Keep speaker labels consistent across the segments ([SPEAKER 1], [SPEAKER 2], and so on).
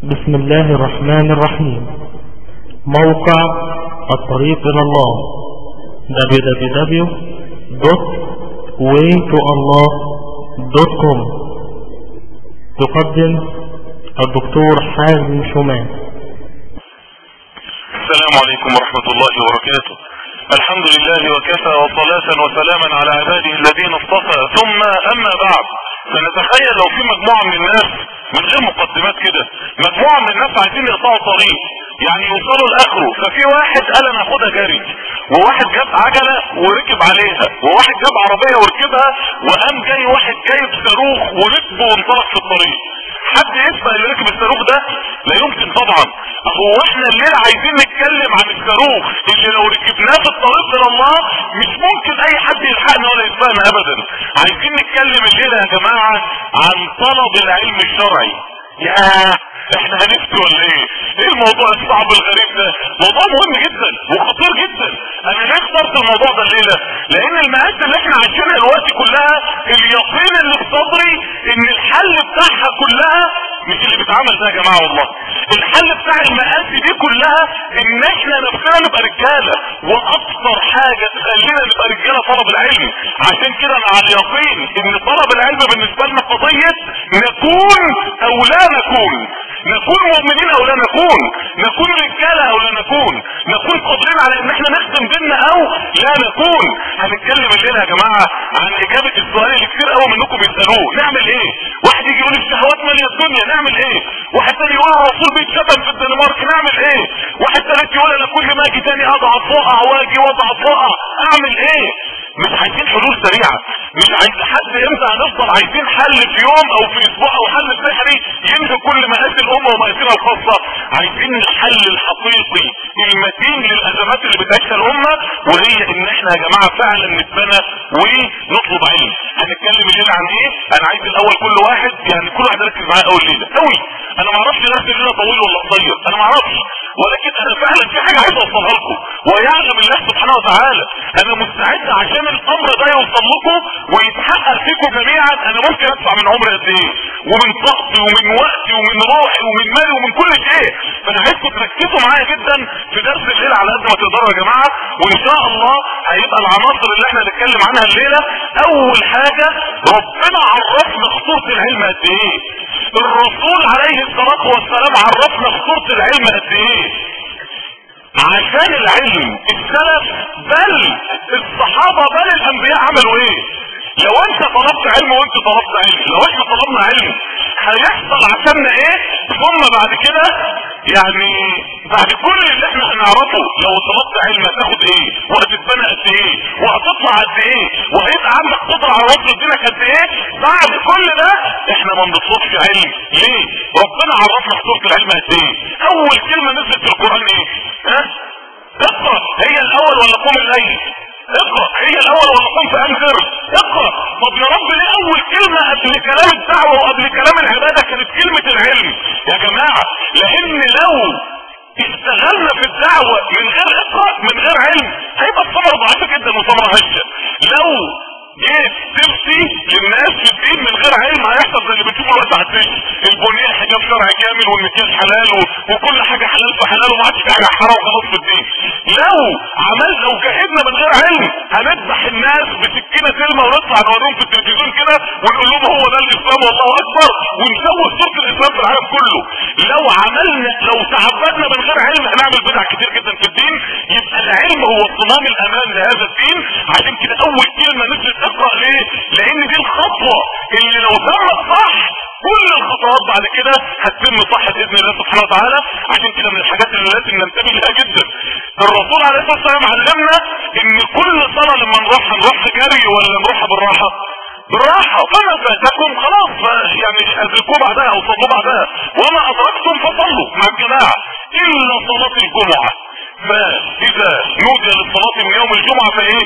[SPEAKER 1] بسم الله الرحمن الرحيم موقع الطريق إلى الله www.waytoallah.com تقدم الدكتور حازم شومان
[SPEAKER 2] السلام عليكم ورحمة الله وبركاته الحمد لله وكفى وصلاة وسلاما على عباده الذين اصطفى ثم اما بعد فنتخيل لو في مجموعة من الناس من غير مقدمات كده مجموعة من الناس عايزين يقطعوا طريق يعني يوصلوا لاخره ففي واحد قال انا هاخدها جري وواحد جاب عجلة وركب عليها وواحد جاب عربية وركبها وقام جاي واحد جايب صاروخ وركبه وانطلق في الطريق حد يسبق اللي ركب الصاروخ ده لا يمكن طبعا هو احنا الليله عايزين نتكلم عن الصاروخ اللي لو ركبناه في الطريق الى الله مش ممكن اي حد يلحقنا ولا يسبقنا ابدا عايزين نتكلم الليله يا جماعه عن طلب العلم الشرعي يا احنا هنفتي ولا ايه ايه الموضوع الصعب الغريب ده موضوع مهم جدا وخطير جدا انا ليه اخترت الموضوع ده الليله لان المآسي اللي احنا عايشينها دلوقتي كلها اليقين اللي في صدري ان الحل بتاعها كلها مش اللي بيتعمل ده يا جماعه والله الحل بتاع المآسي دي كلها ان احنا نفسنا نبقى رجاله واكثر حاجه تخلينا نبقى رجاله طلب العلم عشان كده انا على اليقين ان طلب العلم بالنسبه لنا قضيه نكون او لا نكون نكون مؤمنين او لا نكون نكون رجاله او لا نكون نكون قادرين على ان احنا نخدم ديننا او لا نكون هنتكلم الليله يا جماعه عن اجابه السؤال اللي كتير قوي منكم بيسالوه نعمل ايه واحد يجي يقول الشهوات ماليه الدنيا نعمل ايه واحد تاني يقول الرسول بيتشتم في الدنمارك نعمل ايه واحد تالت يقول انا كل ما اجي تاني اضعف واقع واجي واضعف واقع اعمل ايه مش عايزين حلول سريعه مش عايز حد امتى هنفضل عايزين حل في يوم او في اسبوع او حل سحري ينهي كل مآسي الامه ومآسينا الخاصه عايزين الحل الحقيقي المتين للازمات اللي بتعيشها الامه وهي ان احنا يا جماعه فعلا نتبنى ونطلب علم هنتكلم الليله عن ايه انا عايز الاول كل واحد يعني كل واحد يركز معايا اول ليله قوي انا ما اعرفش درس الليله طويل ولا قصير انا ما اعرفش ولكن انا فعلا في حاجه عايز اوصلها لكم ويعلم الله سبحانه وتعالى انا مستعد عشان الامر ده يوصل لكم ويتحقق فيكم جميعا انا ممكن ادفع من عمري قد ايه ومن طاقتي ومن وقتي ومن روحي ومن مالي ومن كل شيء فانا عايزكم تركزوا معايا جدا في درس الليله على قد ما تقدروا يا جماعه وان شاء الله هيبقى العناصر اللي احنا هنتكلم عنها الليله اول حاجه ربنا عرفنا خطوره العلم قد ايه الرسول عليه الصلاه والسلام عرفنا خطوره العلم قد ايه عشان العلم السلف بل الصحابة بل الانبياء عملوا ايه لو انت طلبت علم وانت طلبت علم لو احنا طلبنا علم هيحصل عشاننا ايه ثم بعد كده يعني بعد كل اللي احنا هنعرفه لو طلبت علم هتاخد ايه وهتتبنى قد ايه وهتطلع قد ايه وهيبقى عندك قدرة على وصل دينك قد ايه بعد كل ده احنا ما بنطلبش علم ليه ربنا عرفنا خطورة العلم قد ايه اول كلمة نزلت في القرآن ايه ها اقرأ هي الاول ولا قوم الليل اقرأ هي الاول ولا قوم فانذر اقرأ طب يا رب ليه اول كلمة قبل كلام الدعوة وقبل كلام العبادة كانت كلمة العلم يا جماعة لان لو اشتغلنا في الدعوة من غير اقرأ من غير علم هيبقى الثمرة ضعيفة جدا وثمرة هشة لو جيت تمشي للناس في الدين من غير علم هيحصل زي اللي بتشوفه دلوقتي على الدين البنيه حجاب شرعي كامل والمكياج حلال وكل حاجه حلال في حلال وما عادش في حاجه حرام خلاص في الدين لو عملنا لو جاهدنا من غير علم هنذبح الناس بسكينه سلمه ونطلع نوريهم في التلفزيون كده ونقول لهم هو ده الاسلام والله اكبر ونسوي صوره الاسلام في العالم كله لو عملنا لو تعبدنا من غير علم هنعمل بدع كتير جدا في الدين يبقى العلم هو صمام الامان لهذا الدين عشان كده اول كلمه نزلت اقرا ليه لان دي الخطوه اللي لو تمت صح كل الخطوات بعد كده هتتم صح باذن الله سبحانه وتعالى عشان كده من الحاجات اللي لازم ننتبه لها جدا الرسول عليه الصلاه والسلام علمنا ان كل صلاه لما نروح نروح جري ولا نروحها بالراحه بالراحة فما فاتكم خلاص يعني ادركوا بعدها او صلوا بعدها وما ادركتم فصلوا مع الجماعة الا صلاة الجمعة فاذا نودي للصلاة من يوم الجمعة فايه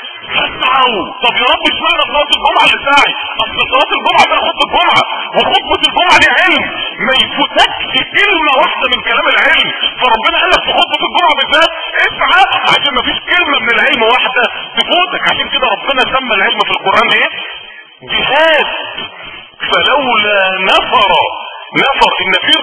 [SPEAKER 2] فاسعوا طب يا رب اشمعنى صلاه الجمعه اللي ساعي اصل صلاه الجمعه ده خطبه الجمعه وخطبه الجمعه دي علم ما يفوتكش كلمه واحده من كلام العلم فربنا قال لك في خطبه الجمعه بالذات اسعى عشان ما فيش كلمه من العلم واحده تفوتك عشان كده ربنا سمى العلم في القران ايه جهاد فلولا نفر نفر النفير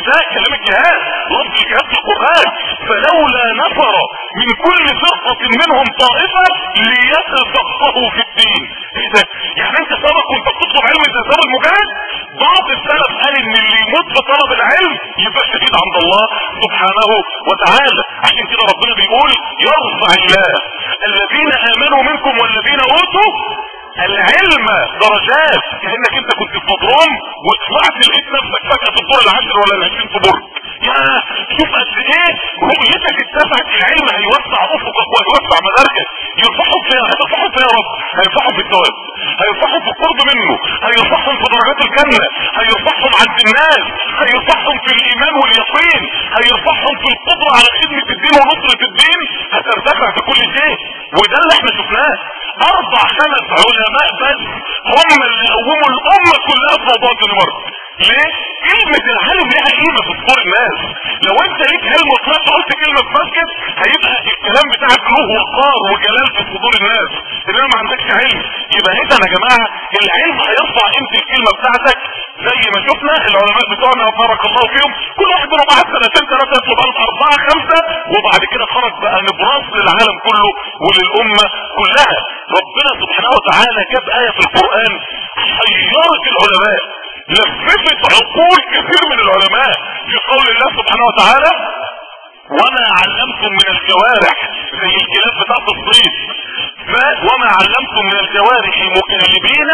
[SPEAKER 2] ده كلام الجهاد لفظ الجهاد في القرآن فلولا نفر من كل فرقة منهم طائفة ليتفقهوا في الدين ايه ده يعني انت سبق وانت بتطلب علم زي سبب المجاهد بعض السلف قال ان اللي يموت في طلب العلم يبقى شهيد عند الله سبحانه وتعالى عشان كده ربنا بيقول يرفع الله الذين امنوا منكم والذين اوتوا العلم درجات كأنك انت كنت في مضروم وطلعت لقيت نفسك فجأة في الدور العاشر ولا العشرين في برج يا شوف قد ايه رؤيتك اتسعت العلم هيوسع افقك وهيوسع مداركك يرفعهم فيها هيرفعهم فيها يا رب هيرفعهم في الثواب هيرفعهم في القرب منه هيرفعهم في درجات الجنة هيرفعهم عند الناس هيرفعهم في الايمان واليقين هيرفعهم في القدرة على خدمة الدين ونصرة الدين هترتفع في كل شيء وده اللي احنا شفناه اربع خمس علماء بس هم اللي قوموا الامة كلها في موضوع الدنمارك ليه؟ كلمة العلم لها قيمة في صدور الناس لو انت ليك علم وطلعت قلت كلمة في مسجد هيبقى الكلام بتاعك له وقار وجلال في صدور الناس انما ما عندكش علم يبقى اذا يا جماعة العلم هيرفع قيمة الكلمة بتاعتك زي ما شفنا العلماء بتوعنا بارك الله فيهم كل واحد منهم قعد سنتين ثلاثة يطلب علم أربعة خمسة وبعد كده خرج بقى نبراس للعالم كله وللأمة كلها ربنا سبحانه وتعالى جاب آية في القرآن حيرت العلماء لففت عقول كثير من العلماء في قول الله سبحانه وتعالى وما علمتم من الجوارح زي الكلاب بتاعت الصيد وما علمتم من الجوارح مكلبين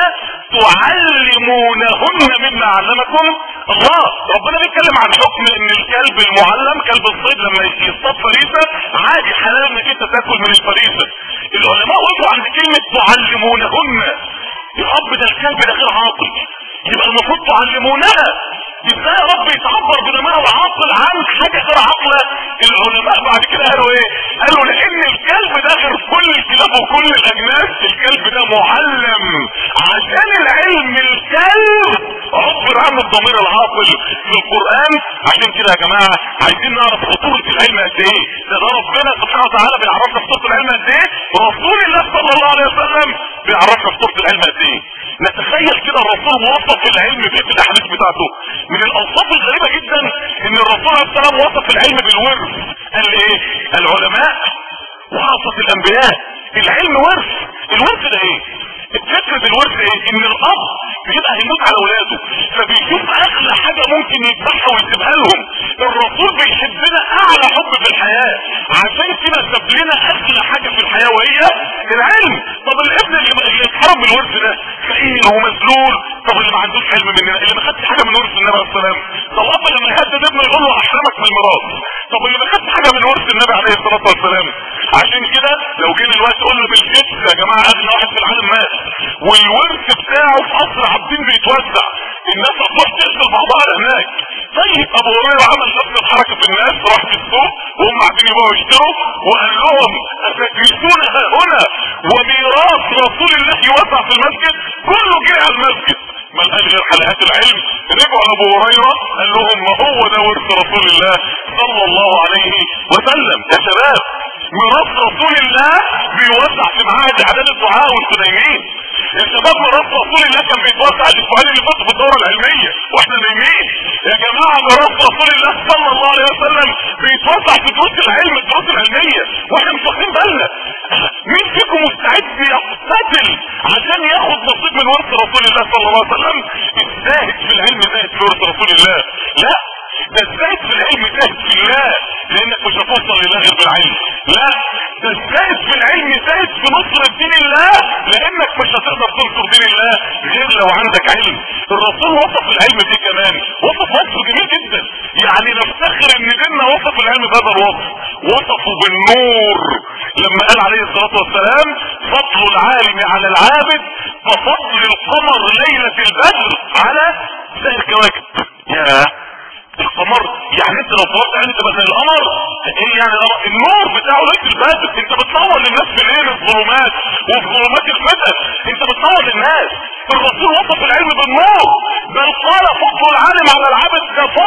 [SPEAKER 2] تعلمونهن مما علمكم الله ربنا بيتكلم عن حكم ان الكلب المعلم كلب الصيد لما يصطاد فريسه عادي حلال انك انت تاكل من الفريسه العلماء وقفوا عند كلمه تعلمونهن الاب ده الكلب ده غير عاقل يبقى المفروض تعلمونها ازاي يا رب يتعبر بضمير العاقل عن حاجه غير عاقله العلماء بعد كده قالوا ايه قالوا لان الكلب ده غير كل الكلاب وكل الاجناس الكلب ده معلم عشان العلم الكلب عبر عنه الضمير العاقل في القران عشان كده يا جماعه عايزين نعرف خطوره العلم قد ايه ده ده ربنا سبحانه وتعالى بيعرفنا خطوره العلم قد ايه رسول الله صلى الله عليه وسلم بيعرفنا خطوره العلم قد ايه نتخيل كده الرسول وصف العلم بايه في الاحاديث بتاعته من الاوصاف الغريبه جدا ان الرسول عليه السلام وصف العلم بالورث قال ايه العلماء وخاصه الانبياء العلم ورث الورث ده ايه الفكر بالورث ايه ان الاب بيبقى هيموت على اولاده فبيشوف اغلى حاجه ممكن يذبحها ويسيبها لهم الرسول بيحب لنا اعلى حب في الحياه عشان كده ساب لنا اغلى حاجه في الحياه وهي العلم طب الابن اللي اللي اتحرم من الورث ده فقير ومسلول طب اللي ما عندوش علم مننا اللي ما خدش حاجه من ورث النبي عليه السلام طب الاب لما يهدد ابنه يقول له احرمك من الميراث طب اللي ما خدش حاجه من ورث النبي عليه الصلاه والسلام عشان كده لو جينا الوقت قلنا بالجد يا جماعه اغنى واحد في العالم مات والورث بتاعه في قصر عابدين بيتوزع الناس هتروح تقتل بعضها هناك طيب ابو هريره عمل نفس الحركه في الناس راح في السوق وهم قاعدين يبقوا يشتروا وقال لهم اتجلسون ها هنا وميراث رسول الله يوزع في المسجد كله جه على المسجد ما لقاش غير حلقات العلم رجعوا ابو هريره قال لهم ما هو ده ورث رسول الله صلى الله عليه وسلم يا شباب ميراث رسول الله بيوزع في معاهد اعداد الدعاء والسليمين يا شباب ميراث رسول الله كان بيتوزع الاسبوعين اللي فاتوا في الدوره العلميه واحنا نايمين يا جماعه ميراث رسول الله صلى الله عليه وسلم بيتوزع في دروس العلم الدروس العلميه واحنا مش واخدين بالنا مين فيكم مستعد يقتتل عشان ياخد نصيب من ورث رسول الله صلى الله عليه وسلم الزاهد في العلم زاهد في ورث رسول الله لا ده الزاهد في العلم زاهد في الله لانك مش هتوصل لله غير بالعلم لا ده الزاهد في العلم زاهد في نصر دين الله لانك مش هتقدر تنصر دين الله غير لو عندك علم الرسول وصف العلم دي كمان وصف وصف جميل جدا يعني نفتخر ان ديننا وصف العلم بهذا الوصف وصفه بالنور لما قال عليه الصلاه والسلام فضل العالم على العابد كفضل القمر ليله البدر على سائر الكواكب يا القمر يعني انت لو طلبت يعني تبقى زي القمر ايه يعني النور بتاعه ليس البدر انت بتنور للناس في الليل الظلمات وفي ظلمات الفتن انت بتنور للناس الرسول وصف العلم بالنور بل قال فضل العالم على العبد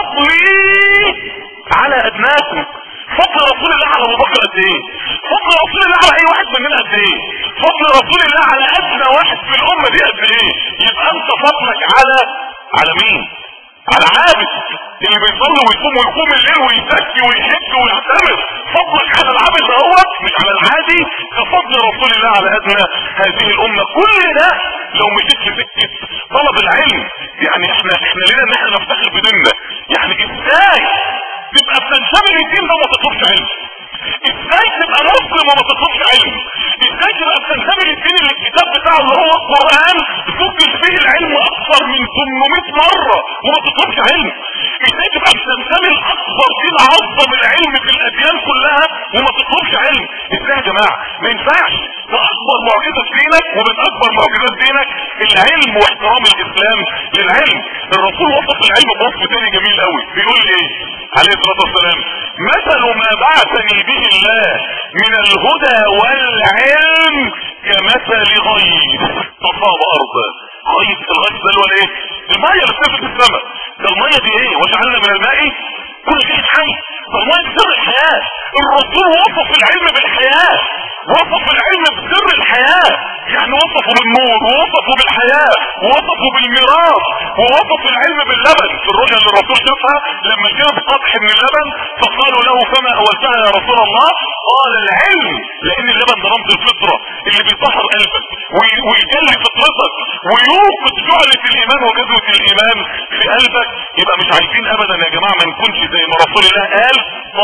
[SPEAKER 2] كفضلي على ادناكم فضل رسول الله على ابو بكر قد ايه فضل رسول الله على اي واحد مننا قد ايه فضل رسول الله على ادنى واحد في الامه دي قد ايه يبقى انت فضلك على على مين على عابد اللي بيصلي ويصلي ويصوم ويقوم الليل ويزكي ويحج ويعتمر فضلك على العبد دوت مش على العادي كفضل رسول الله على ادنى هذه الامه كل ده لو مشيت في سكه طلب العلم يعني احنا احنا لينا ان احنا نفتخر بديننا يعني ازاي تبقى بتنتمي للدين ده وما تطلبش علم ازاي تبقى مسلم وما تطلبش علم ازاي تبقى بتنتمي للدين اللي الكتاب بتاعه اللي هو القران ذكر فيه العلم اكثر من 800 مره وما تطلبش علم ازاي تبقى بتنتمي لاكبر دين عظم العلم في الاديان كلها وما تطلبش علم ازاي يا جماعه ما ينفعش ده اكبر معجزه في دينك ومن اكبر معجزات دينك العلم واحترام الاسلام للعلم الرسول وصف العلم بوصف تاني جميل قوي بيقول ايه عليه الصلاه والسلام مثل ما بعثني به الله من الهدى والعلم كمثل غيث تصاب ارضا غيث الغيث ده اللي هو ايه الميه اللي بتنزل في السماء ده الميه دي ايه وجعلنا من الماء كل شيء حي فالميه سر الحياه الرسول وصف العلم بالحياه وصف العلم بسر الحياه يعني وصفه بالنور ووصفه بالحياه ووصفه بالميراث ووصف العلم باللبن في الرؤيا اللي الرسول شافها لما جاب قطح من اللبن فقالوا له فما اولتها يا رسول الله قال العلم لان اللبن ده رمز الفطره اللي بيطهر قلبك وي- ويجلي فطرتك ويوقظ جعلة الايمان وجذوة الايمان في قلبك يبقى مش عايزين ابدا يا جماعه ما نكونش زي ما رسول الله قال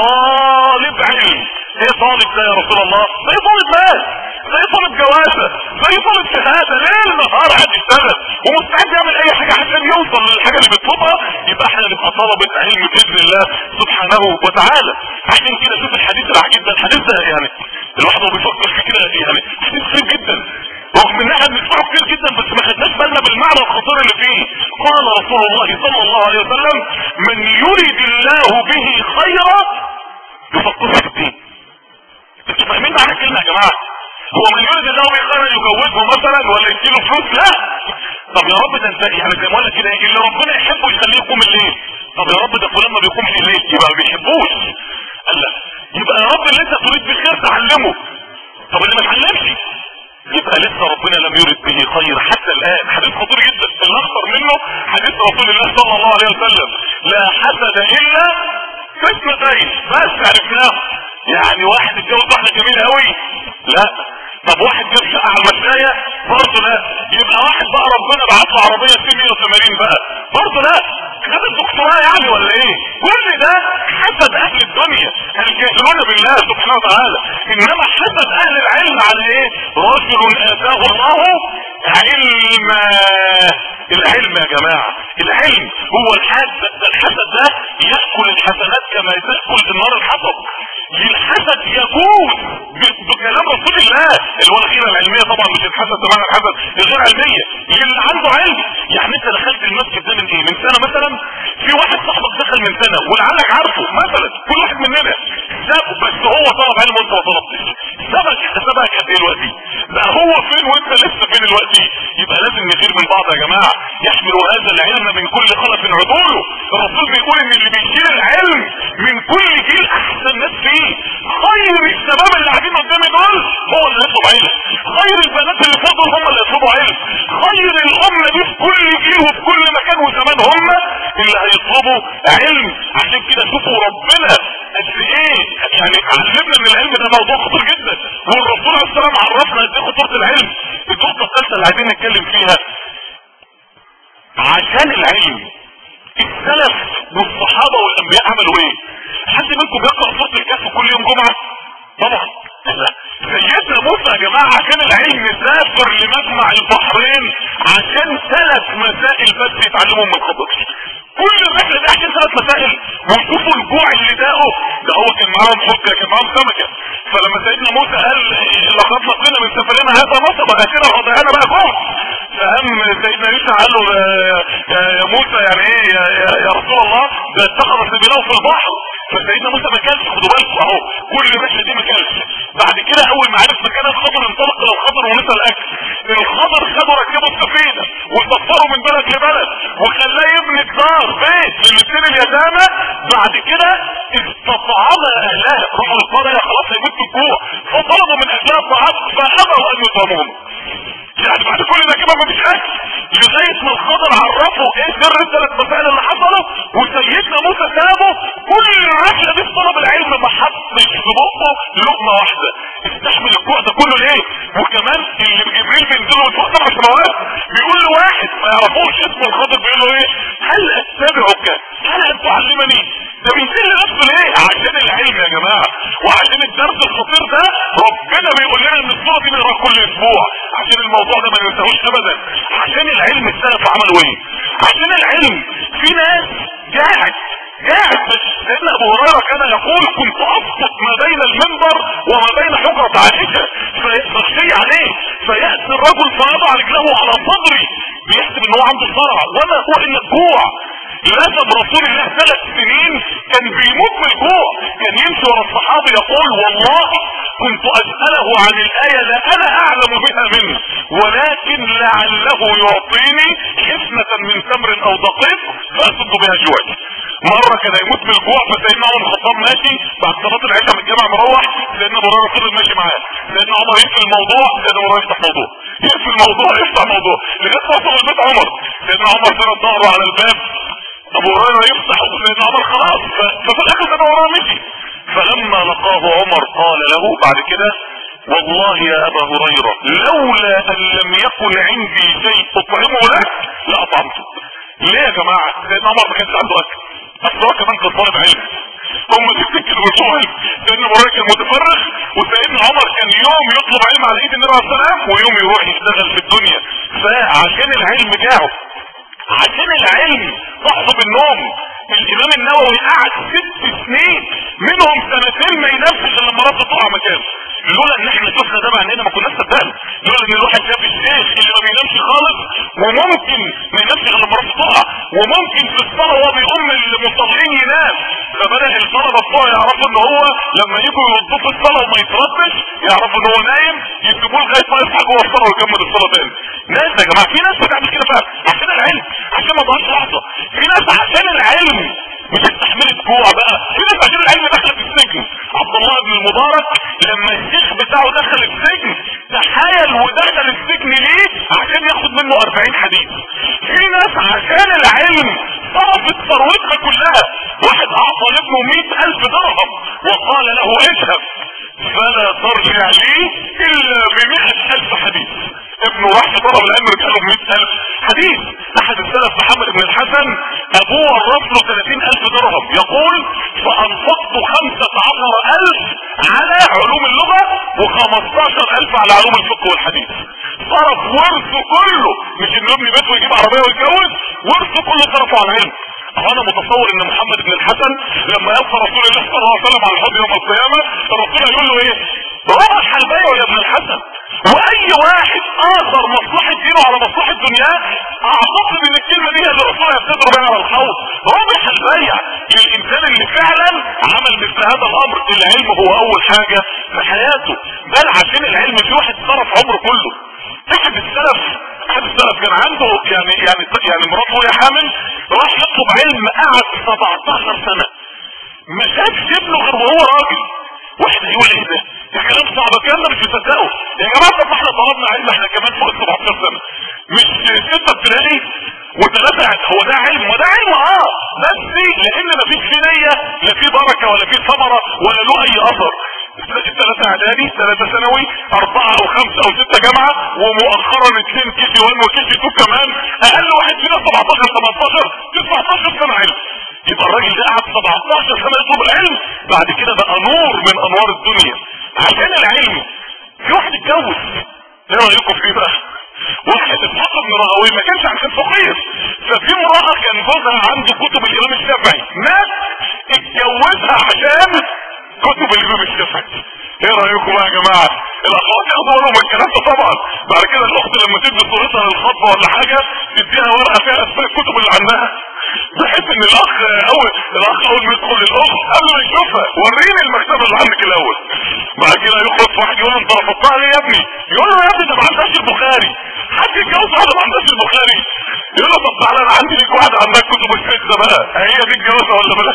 [SPEAKER 2] طالب علم ايه طالب ده يا رسول الله زي طالب مال زي طالب جوازه زي طالب شهاده ليل نهار قاعد يشتغل ومستعد يعمل اي حاجه عشان يوصل للحاجه اللي بيطلبها يبقى احنا نبقى طلبه علم باذن الله سبحانه وتعالى عشان كده شوف الحديث العجيب ده الحديث ده يعني الواحد هو بيفكر في كده يعني حديث غريب جدا رغم ان احنا بنسمعه كتير جدا بس ما خدناش بالنا بالمعنى الخطير اللي فيه قال رسول الله صلى الله عليه وسلم من يريد الله به خيرا يفقهه في الدين انتوا فاهمين معنى الكلمه يا جماعه هو من يريد الله به خيرا يجوزه مثلا ولا يديله فلوس لا طب يا رب ده انت يعني زي ما اقول لك كده اللي ربنا يحبه يخليه يقوم الليل طب يا رب ده فلان ما بيقومش الليل يبقى ما بيحبوش قال لا يبقى يا رب اللي انت تريد بخير تعلمه طب اللي ما اتعلمش يبقى لسه ربنا لم يرد به خير حتى الان حديث خطير جدا اللي اخطر منه حديث رسول الله صلى الله عليه وسلم لا حسد الا في اثنتين بس عرفناه يعني واحد اتجوز واحده جميله قوي لا طب واحد جاب شقه على المشايه برضه لا يبقى واحد بقى ربنا بعت له عربيه سي 180 بقى برضه لا خد الدكتوراه يعني ولا ايه كل ده حسد اهل الدنيا الجاهلون بالله سبحانه وتعالى انما حسد اهل العلم على ايه رجل اتاه الله علما العلم يا جماعه العلم هو الحسد ده الحسد ده ياكل الحسنات كما تاكل النار الحطب الحسد يجوز ب- بكلام رسول الله اللي هو الغيره العلميه طبعا مش الحسد بمعنى الحسد الغير علميه اللي عنده علم يعني انت دخلت المسجد ده من ايه من سنه مثلا في واحد صاحبك دخل من سنه ولعلك عارفه مثلا كل واحد مننا ساب بس هو طلب علم وانت ما طلبتش سبك سبك قد ايه دلوقتي بقى هو فين وانت لسه فين دلوقتي يبقى لازم نغير من بعض يا جماعه يحمل هذا العلم من كل خلف عدوله الرسول بيقول ان اللي بيشيل العلم من كل جيل احسن ناس فيه خير الشباب اللي قاعدين قدامي دول هو اللي يطلب علم خير البنات اللي فوق دول هم اللي يطلبوا علم خير الامه دي في كل جيل وفي كل مكان وزمان هم اللي هيطلبوا علم عشان كده شوفوا ربنا قد ايه يعني علمنا ان العلم ده موضوع خطير جدا والرسول عليه السلام عرفنا قد ايه خطوره العلم النقطه الثالثه اللي عايزين نتكلم فيها عشان العلم السلف والصحابه والانبياء عملوا ايه؟ حد منكم بيقرا سوره الكهف كل يوم جمعه؟ طبعا لا سيدنا موسى يا جماعه عشان العلم سافر لمجمع البحرين عشان ثلاث مسائل بس يتعلمهم من خضر كل الرحله دي عشان ثلاث مسائل ويشوفوا الجوع اللي داقه ده هو كان معاهم حجه كان معاهم سمكه فلما سيدنا موسى قال لقد لقينا من سفرنا هذا نصب اخيرا غضيانا بقى جوع فهم سيدنا عيسى قال له يا- يا- يا موسى يعني ايه يا, يا, يا رسول الله ده اتخذ سبيله في البحر فسيدنا موسى ما كانش خدوا بالكم اهو كل الرحله دي ما كانش بعد كده اول ما عرف مكان الخضر انطلق الى الخضر ونسى الاكل الخضر خدوا ركبوا السفينه وسفروا من بلد لبلد وخلاه يبني دار بيت للاثنين اليتامى بعد كده استطعم اهلها روحوا القريه خلاص هيموت من الجوع فطلبوا من اهلها الطعام فابوا ان يطعموهم يعني بعد كل ده كده مفيش اكل لغايه ما الخضر عرفوا ايه سر الثلاث مسائل اللي حصلوا وسيدنا موسى سابه ده كله ليه وكمان اللي جبريل بينزله من فوق سبع سماوات بيقول له واحد ما يعرفوش اسمه الخاطب بيقول له ايه هل اتبعك هل ان تعلمني ده بينزل نفسه ليه عشان العلم يا جماعه وعشان الدرس الخطير ده ربنا بيقول لنا ان الصوره دي بنقراها كل اسبوع عشان الموضوع ده ما ننساهوش ابدا عشان العلم السلف عملوا ايه عشان العلم في ناس قاعد قاعد سيدنا ابو هريره كان يقول كنت اسقط ما بين المنبر وما بين حجره عائشه فيخشي عليه فياتي الرجل فيضع رجله على صدري بيحسب ان هو عنده صرع وما هو الا الجوع لازم رسول الله ثلاث سنين كان بيموت من الجوع كان يمشي ورا الصحابه يقول والله كنت اساله عن الايه لا انا اعلم بها منه ولكن لعله يعطيني حفنه من تمر او دقيق فاسد بها جوعي مرة كان يموت من الجوع فسيدنا عمر الخطاب ماشي بعد صلاة العشاء من الجامع مروح سيدنا ابو هريره فضل ماشي معاه سيدنا عمر يقفل الموضوع سيدنا ابو هريره يفتح موضوع يقفل الموضوع يفتح موضوع لغايه ما وصل لبيت عمر سيدنا عمر سند ظهره على الباب ابو هريره يفتح سيدنا عمر خلاص ففي الاخر سيدنا ابو هريره مشي فلما لقاه عمر قال له بعد كده والله يا ابا هريره لولا ان لم يكن عندي شيء اطعمه لك لاطعمته ليه يا جماعه سيدنا عمر ما كانش عنده اكل بس هو كمان كان طالب علم هم تفتكر بتوع سيدنا ابو هريره كان متفرغ وسيدنا عمر كان يوم يطلب علم على ايد النبي عليه الصلاه والسلام ويوم يروح يشتغل في الدنيا فعشان العلم جاعه عشان العلم صحبه النوم الامام النووي قعد ست سنين منهم سنتين ما ينامش الا لما راسه تقع مكانه لولا ان احنا شفنا ده معنانا ما كناش صدقنا لولا ان الواحد شاف الشيخ اللي ما بينامش خالص وممكن ما ينامش غير لما راسه تقع وممكن في الصلاه وهو بيقوم المصلين ينام فبدا الطلبه بتوعه يعرفوا ان هو لما يجوا يردوه في الصلاه وما يتردش يعرفوا ان هو نايم يسيبوه لغايه ما يصحى جوه الصلاه ويكمل الصلاه تاني ناس يا جماعه في ناس بتعمل كده فعلا عشان العلم عشان ما ضاعش لحظه في ناس عشان العلم مش استحملت جوع بقى في ناس عشان العلم دخلت السجن عبد الله بن المبارك لما الشيخ بتاعه دخل السجن تحايل ودخل السجن ليه عشان ياخد منه 40 حديث في ناس عشان العلم صرفت ثروتها كلها واحد اعطى لابنه 100000 درهم وقال له اذهب فلا ترجع لي الا ب 100000 حديث ابنه راح طلب العلم رجع له 100000 حديث احد السلف محمد بن الحسن ابوه ورث له 30000 درهم يقول فانفقت 15000 على علوم اللغه و15000 على علوم الفقه والحديث صرف ورثه كله مش انه يبني بيت ويجيب عربيه ويتجوز ورثه كله صرفه على العلم انا متصور ان محمد بن الحسن لما يلقى رسول الله صلى الله عليه وسلم على الحوض يوم القيامه الرسول هيقول له ايه؟ روح البيع يا ابن الحسن واي واحد اثر مصلحة دينه على مصلحة دنياه اعتقد ان الكلمة دي اللي الرسول هيبتدر بيها على الحوض رابح البيع للانسان اللي فعلا عمل مثل هذا الامر العلم هو اول حاجة في حياته بل عشان العلم في واحد صرف عمره كله احد السلف احد السلف كان عنده يعني يعني يعني مراته وهي حامل راح يطلب علم قعد 17 سنة ما شافش ابنه غير وهو راجل واحد يقول ايه ده ده كلام صعب الكلام ده مش مصدقه يا جماعه طب احنا طلبنا علم احنا كمان فوق 17 سنه مش ستة ابتدائي وثلاثة هو ده علم وده علم اه بس لان مفيش فيه نية لا فيه بركة ولا فيه ثمرة ولا له اي اثر ثلاثة اعدادي ثلاثة ثانوي اربعة او خمسة او ستة جامعة ومؤخرا اثنين كيجي وان وكيجي تو كمان اقل واحد فينا 17 18 19 سنة علم يبقى الراجل ده قعد 17 سنة يطلب العلم بعد كده بقى نور من انوار الدنيا عشان العلم في واحد اتجوز ايه رايكم فيه بقى واحد اسحاق بن راهوي ما كانش عشان فقير ففي امرأة كان جوزها عنده كتب الامام الشافعي مات اتجوزها عشان كتب الامام الشافعي ايه رايكم بقى يا جماعه الاخوات ياخدوا بالهم من الكلام ده طبعا بعد كده الاخت لما تدي صورتها للخطبه ولا حاجه تديها ورقه فيها اسماء الكتب اللي عندها بحيث ان الاخ اول الاخ اول ما يدخل الاخت قبل ما يشوفها وريني المكتبه اللي عندك الاول بعد كده يخرج واحد يقول له انت رفضتها ليه يا ابني يقول له يا ابني ده ما عندهاش البخاري حد يتجوز واحده ما عندهاش البخاري يقول له طب تعالى انا عندي ليك واحده عندها كتب السته بقى هي دي الجوازه ولا بلاش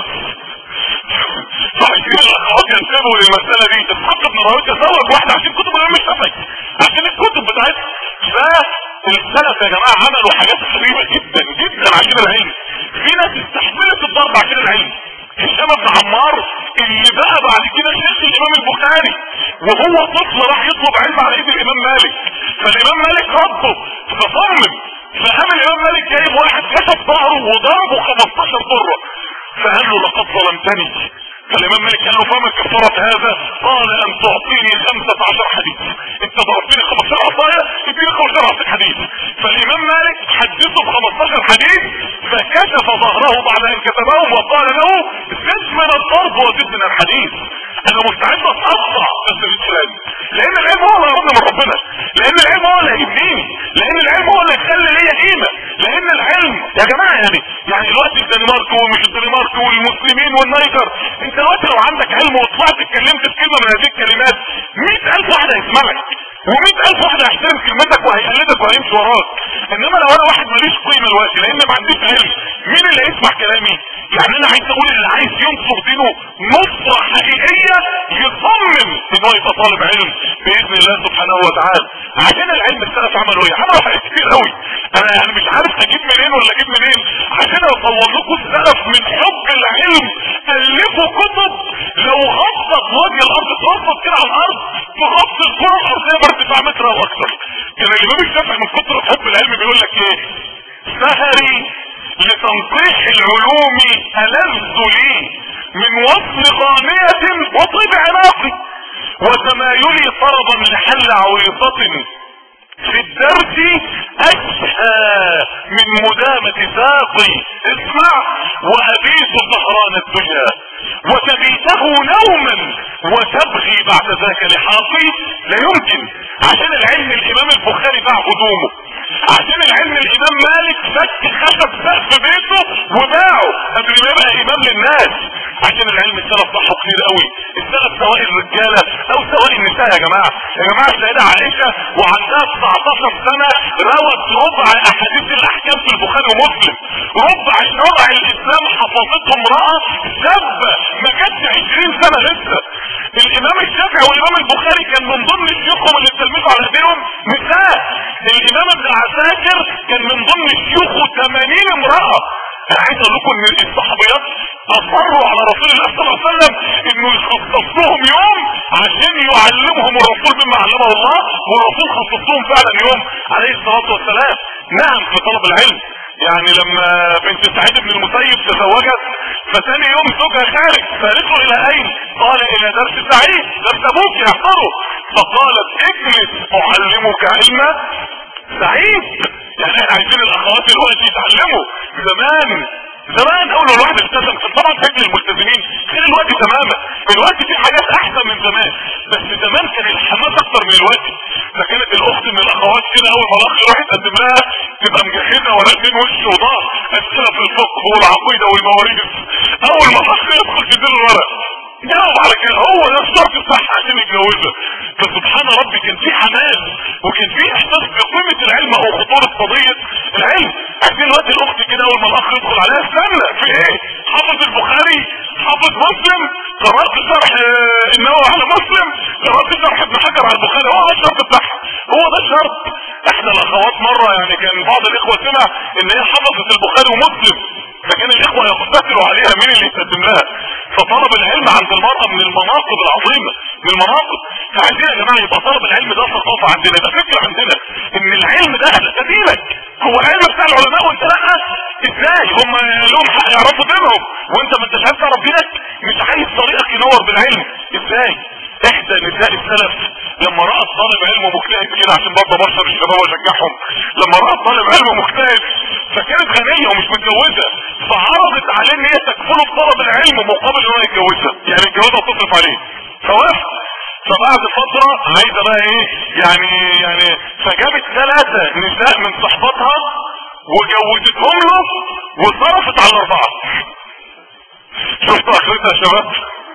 [SPEAKER 2] فعايزين الاخوات ينتبهوا للمسألة دي اسحاق بن راوية تزوج واحدة عشان كتب الامام الشافعي عشان الكتب بتاعتها فالسلف يا جماعة عملوا حاجات غريبة جدا جدا عشان العلم في ناس استحملت الضرب عشان العلم هشام بن عمار اللي بقى بعد كده شيخ الامام البخاري وهو طفل راح يطلب علم على ايد الامام مالك فالامام مالك ربه فصمم فقام الامام مالك جايب واحد كشف ظهره وضربه 15 ضرة فقال له لقد ظلمتني فالامام مالك قال له فما كفرت هذا قال ان تعطيني 15 حديث انت ضربتني 15 عصايه اديني 15 حديث فالامام مالك حدثه ب 15 حديث فكشف ظهره بعد ان كتبهم وقال له زد من الضرب وزد من الحديث انا مستعد اتقطع بس الاسلام لان العلم هو اللي يقربني من ربنا لان العلم هو اللي هيبنيني لان العلم هو اللي يخلي ليا قيمه لان العلم يا جماعه يعني يعني دلوقتي الدنمارك ومش الدنمارك والمسلمين والنيجر انت دلوقتي لو عندك علم وطلعت اتكلمت في كلمه من هذه الكلمات 100000 واحد هيسمعك و100000 واحد هيحترم كلمتك وهيقلدك وهيمشي وراك انما لو انا واحد ماليش قيمه دلوقتي لان ما عنديش علم مين اللي هيسمع كلامي يعني انا عايز اقول اللي عايز ينصر دينه نصره حقيقيه يصمم ان هو يبقى طالب علم باذن الله سبحانه وتعالى عشان العلم السلف عملوا ايه عملوا حاجات كتير قوي انا يعني مش عارف اجيب منين ولا اجيب منين عشان اصور لكم السلف من حب العلم الفوا كتب لو غطت وجه الارض تغطت كده على الارض تغطي الكره الارضيه بارتفاع متر او اكثر كان الامام الشافعي من كتر حب العلم بيقول لك ايه سهري لتنقيح العلوم ألذ لي من وصل غانية وطيب عناقي وتمايلي طربا لحل عويصة في الدرس أشهى من مدامة ساقي اسمع وأبيت سهران الدنيا وتبيته نوما وتبغي بعد ذاك لحاقي لا يمكن عشان العلم الإمام البخاري باع هدومه عشان العلم الإمام مالك فك خشب سقف بيته وباعه قبل ما يبقى إمام للناس عشان العلم السلف ضحوا كتير قوي السلف سواء الرجالة أو سواء النساء يا جماعة يا جماعة السيدة عائشة وعندها 19 سنة روت ربع أحاديث الأحكام في البخاري ومسلم ربع شرع الإسلام حفظته امرأة شابة ما كانتش 20 سنة لسه الإمام الشافعي والإمام البخاري كان من ضمن شيوخهم اللي اتلمسوا على ايديهم نساء الإمام ابن عساكر كان من ضمن شيوخه 80 امرأة انا عايز اقول لكم ان الصحابيات اصروا على رسول الله صلى الله عليه وسلم انه يخصص لهم يوم عشان يعلمهم الرسول مما علمه الله والرسول خصص لهم فعلا يوم عليه الصلاه والسلام نعم في طلب العلم يعني لما بنت سعيد بن المسيب تزوجت فتاني يوم زوجها خارج فقالت له الى اين؟ قال الى درس سعيد درس ابوك يحضره فقالت اجلس اعلمك علما سعيد يعني احنا عايزين الاخوات دلوقتي يتعلموا زمان زمان اول ما الواحد التزم كان طبعا فكر الملتزمين غير الوقت تماما الوقت في حاجات احسن من زمان بس زمان كان الحماس اكتر من الوقت فكانت الاخت من الاخوات كده اول ما الاخ يروح يتقدم لها تبقى مجهزه ورقتين وش وظهر اسئله في الفقه والعقيده والمواريث اول ما الاخ يدخل في دير الورق جاوب على كده هو ده الشرط الصح عشان يتجوزها فسبحان ربي كان في حماس وكان في احساس بقيمه العلم او خطوره قضيه العلم عايزين دلوقتي الاخت كده اول ما الاخ يدخل عليها استنى في ايه حافظ البخاري حافظ مسلم قرات شرح النووي على مسلم قرات شرح ابن حجر على البخاري هو ده الشرط بتاعها هو ده الشرط احنا الاخوات مره يعني كان بعض الاخوه سمع ان هي حفظت البخاري ومسلم فكان الاخوه يقتتلوا عليها مين اللي يقدم لها فطلب العلم عند المرأة من المناقب العظيمة من المناقب فعايزين يا جماعة يبقى طلب العلم ده ثقافة عندنا ده فكرة عندنا ان العلم ده دينك هو العلم بتاع العلماء وانت لا ازاي هم لهم حق يعرفوا دينهم وانت ما انتش عارف تعرف دينك مش عايز طريقك ينور بالعلم ازاي احدى نساء السلف لما رأت طالب علم مجتهد كده عشان برضه بشر الشباب واشجعهم لما رأت طالب علم مجتهد فكانت غنية ومش متجوزة فعرضت عليه ان هي تكفله بطلب العلم مقابل ان هو يتجوزها يعني الجوازة تصرف عليه فوافق فبعد فترة عايزة بقى ايه يعني يعني فجابت ثلاثة نساء من صحباتها وجوزتهم له وصرفت على الاربعة شفتوا اخرتها يا شباب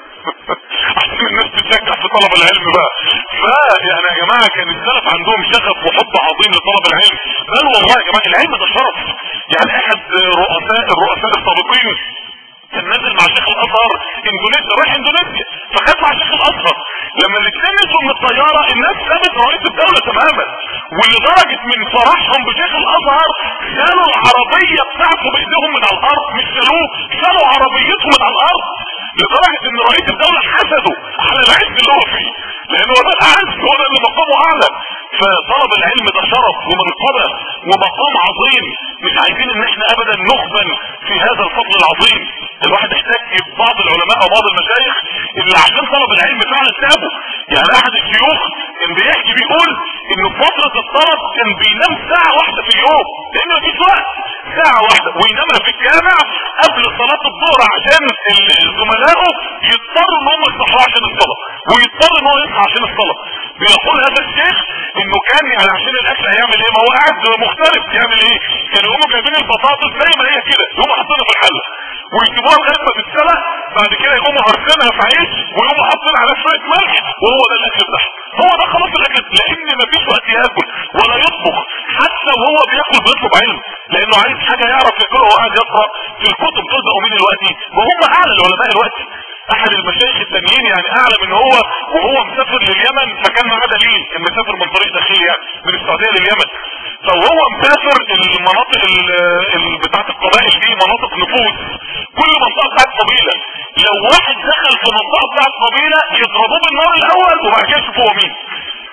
[SPEAKER 2] عشان الناس تتشجع في طلب العلم بقى فيعني يا جماعة كان السلف عندهم شغف وحب عظيم لطلب العلم بل والله يا جماعة العلم ده شرف يعني احد رؤساء الرؤساء السابقين كان نازل مع شيخ الازهر اندونيسيا رايح اندونيسيا فخد مع شيخ الازهر لما الاثنين نزلوا من الطياره الناس سابت رئيس الدوله تماما ولدرجه من فرحهم بشيخ الازهر شالوا العربيه بتاعته بايديهم من على الارض مش شالوه شالوا عربيتهم من على الارض لدرجه ان رئيس الدولة حسده على العز اللي هو فيه لان هو ده الاعز هو ده اللي مقامه اعلى فطلب العلم ده شرف ومنقبة ومقام عظيم مش عايزين ان احنا ابدا نخبن في هذا الفضل العظيم الواحد احتاج بعض العلماء او بعض المشايخ اللي عشان طلب العلم فعلا تابوا يعني احد الشيوخ كان بيحكي بيقول انه فترة الطلب كان بينام ساعة واحدة في اليوم لان مفيش وقت ساعة واحدة وينامها في الجامع قبل صلاة الظهر عشان زملائه يضطروا ان هم يصحوا عشان الصلاة ويضطر ان هو يصحى عشان الصلاة بيقول هذا الشيخ انه كان يعني عشان الاكل هيعمل ايه ما هو قاعد مختلف يعمل ايه كانوا يقوموا جايبين البطاطس زي ما هي كده يقوموا حاطينها في الحلة ويسيبوها لغايه ما تتسلق بعد كده يقوموا هرسينها في عيش ويقوموا حاطين على شويه ملح وهو ده الاكل بتاعهم هو ده خلاص الاكل لان مفيش وقت ياكل ولا يطبخ حتى وهو بياكل بيطلب علم لانه عايز حاجه يعرف ياكلها وهو قاعد يقرا في الكتب تلزق مين دلوقتي وهم اعلى العلماء دلوقتي احد المشايخ التانيين يعني اعلى من هو وهو مسافر لليمن فكان معاه دليل كان مسافر من طريق داخلي يعني من السعوديه لليمن فهو مسافر المناطق بتاعت القبائل دي مناطق نفوذ كل منطقه بتاعت قبيله لو واحد دخل في منطقه بتاعت قبيله يضربوه بالنار الاول وبعد كده يشوفوا هو مين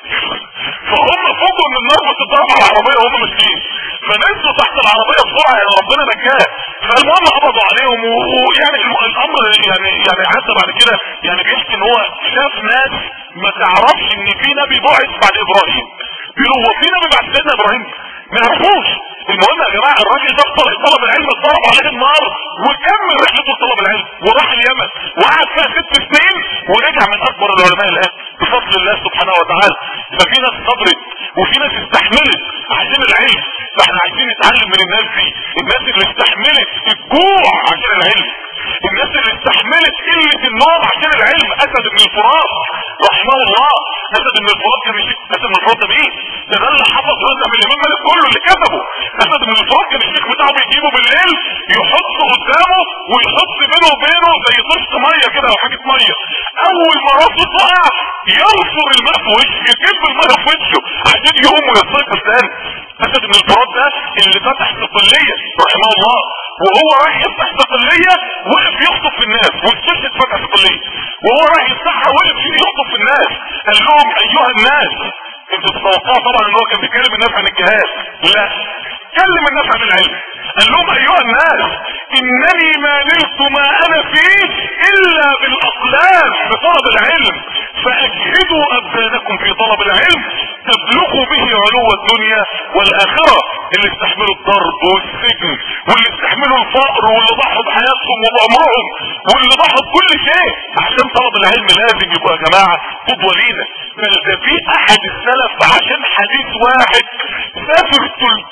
[SPEAKER 2] فهم فوقوا ان النار بتضرب على العربيه وهم ماشيين فنزلوا تحت العربيه بسرعه يعني ربنا نجاه فالمهم قبضوا عليهم ويعني الامر يعني يعني حتى بعد كده يعني بيحكي ان هو شاف ناس ما تعرفش ان في نبي بعث بعد ابراهيم بيقولوا هو في نبي بعد سيدنا ابراهيم ما يعرفوش المهم يا جماعه الراجل ده طلب العلم اتضرب عليه النار وكمل رحلته طلب العلم وراح اليمن وقعد فيها ست سنين ورجع من اكبر العلماء الان بفضل الله سبحانه وتعالى ففي ناس صبرت وفي ناس استحملت عشان العلم فاحنا عايزين نتعلم من الناس دي الناس اللي استحملت الجوع عشان العلم الناس اللي استحملت قلة النوم عشان العلم اسد بن الفرات رحمه الله اسد بن الفرات كان الشيخ اسد بن الفرات ده مين ده ده اللي حفظ رزق من الامام مالك كله اللي كتبه اسد بن الفرات كان الشيخ بتاعه بيجيبه بالليل يحطه قدامه ويحط بينه وبينه زي طشت ميه كده او حاجه ميه اول ما راسه تقع ينصر الماء في وشه يكب الميه في وشه عشان يقوم ويستيقظ تاني اسد بن الفرات ده اللي فتح صقليه رحمه الله وهو رايح يفتح صقليه وقف يخطب في الناس واستشهد فتح صقليه وهو رايح يفتحها وقف يخطب في الناس قال لهم ايها الناس انتوا تتوقعوا طبعا ان هو كان بيكلم الناس عن الجهاد لا كلم الناس عن العلم قال لهم ايها الناس انني ما نلت ما انا فيه الا بالاقلام بطلب العلم فاجهدوا ابدانكم في طلب العلم تبلغوا به علو الدنيا والاخرة اللي استحملوا الضرب والسجن واللي استحملوا الفقر واللي ضحوا بحياتهم وبعمرهم واللي ضحوا بكل شيء عشان طلب العلم لازم يبقى يا جماعة قدوة لينا بل ده في احد السلف عشان حديث واحد سافر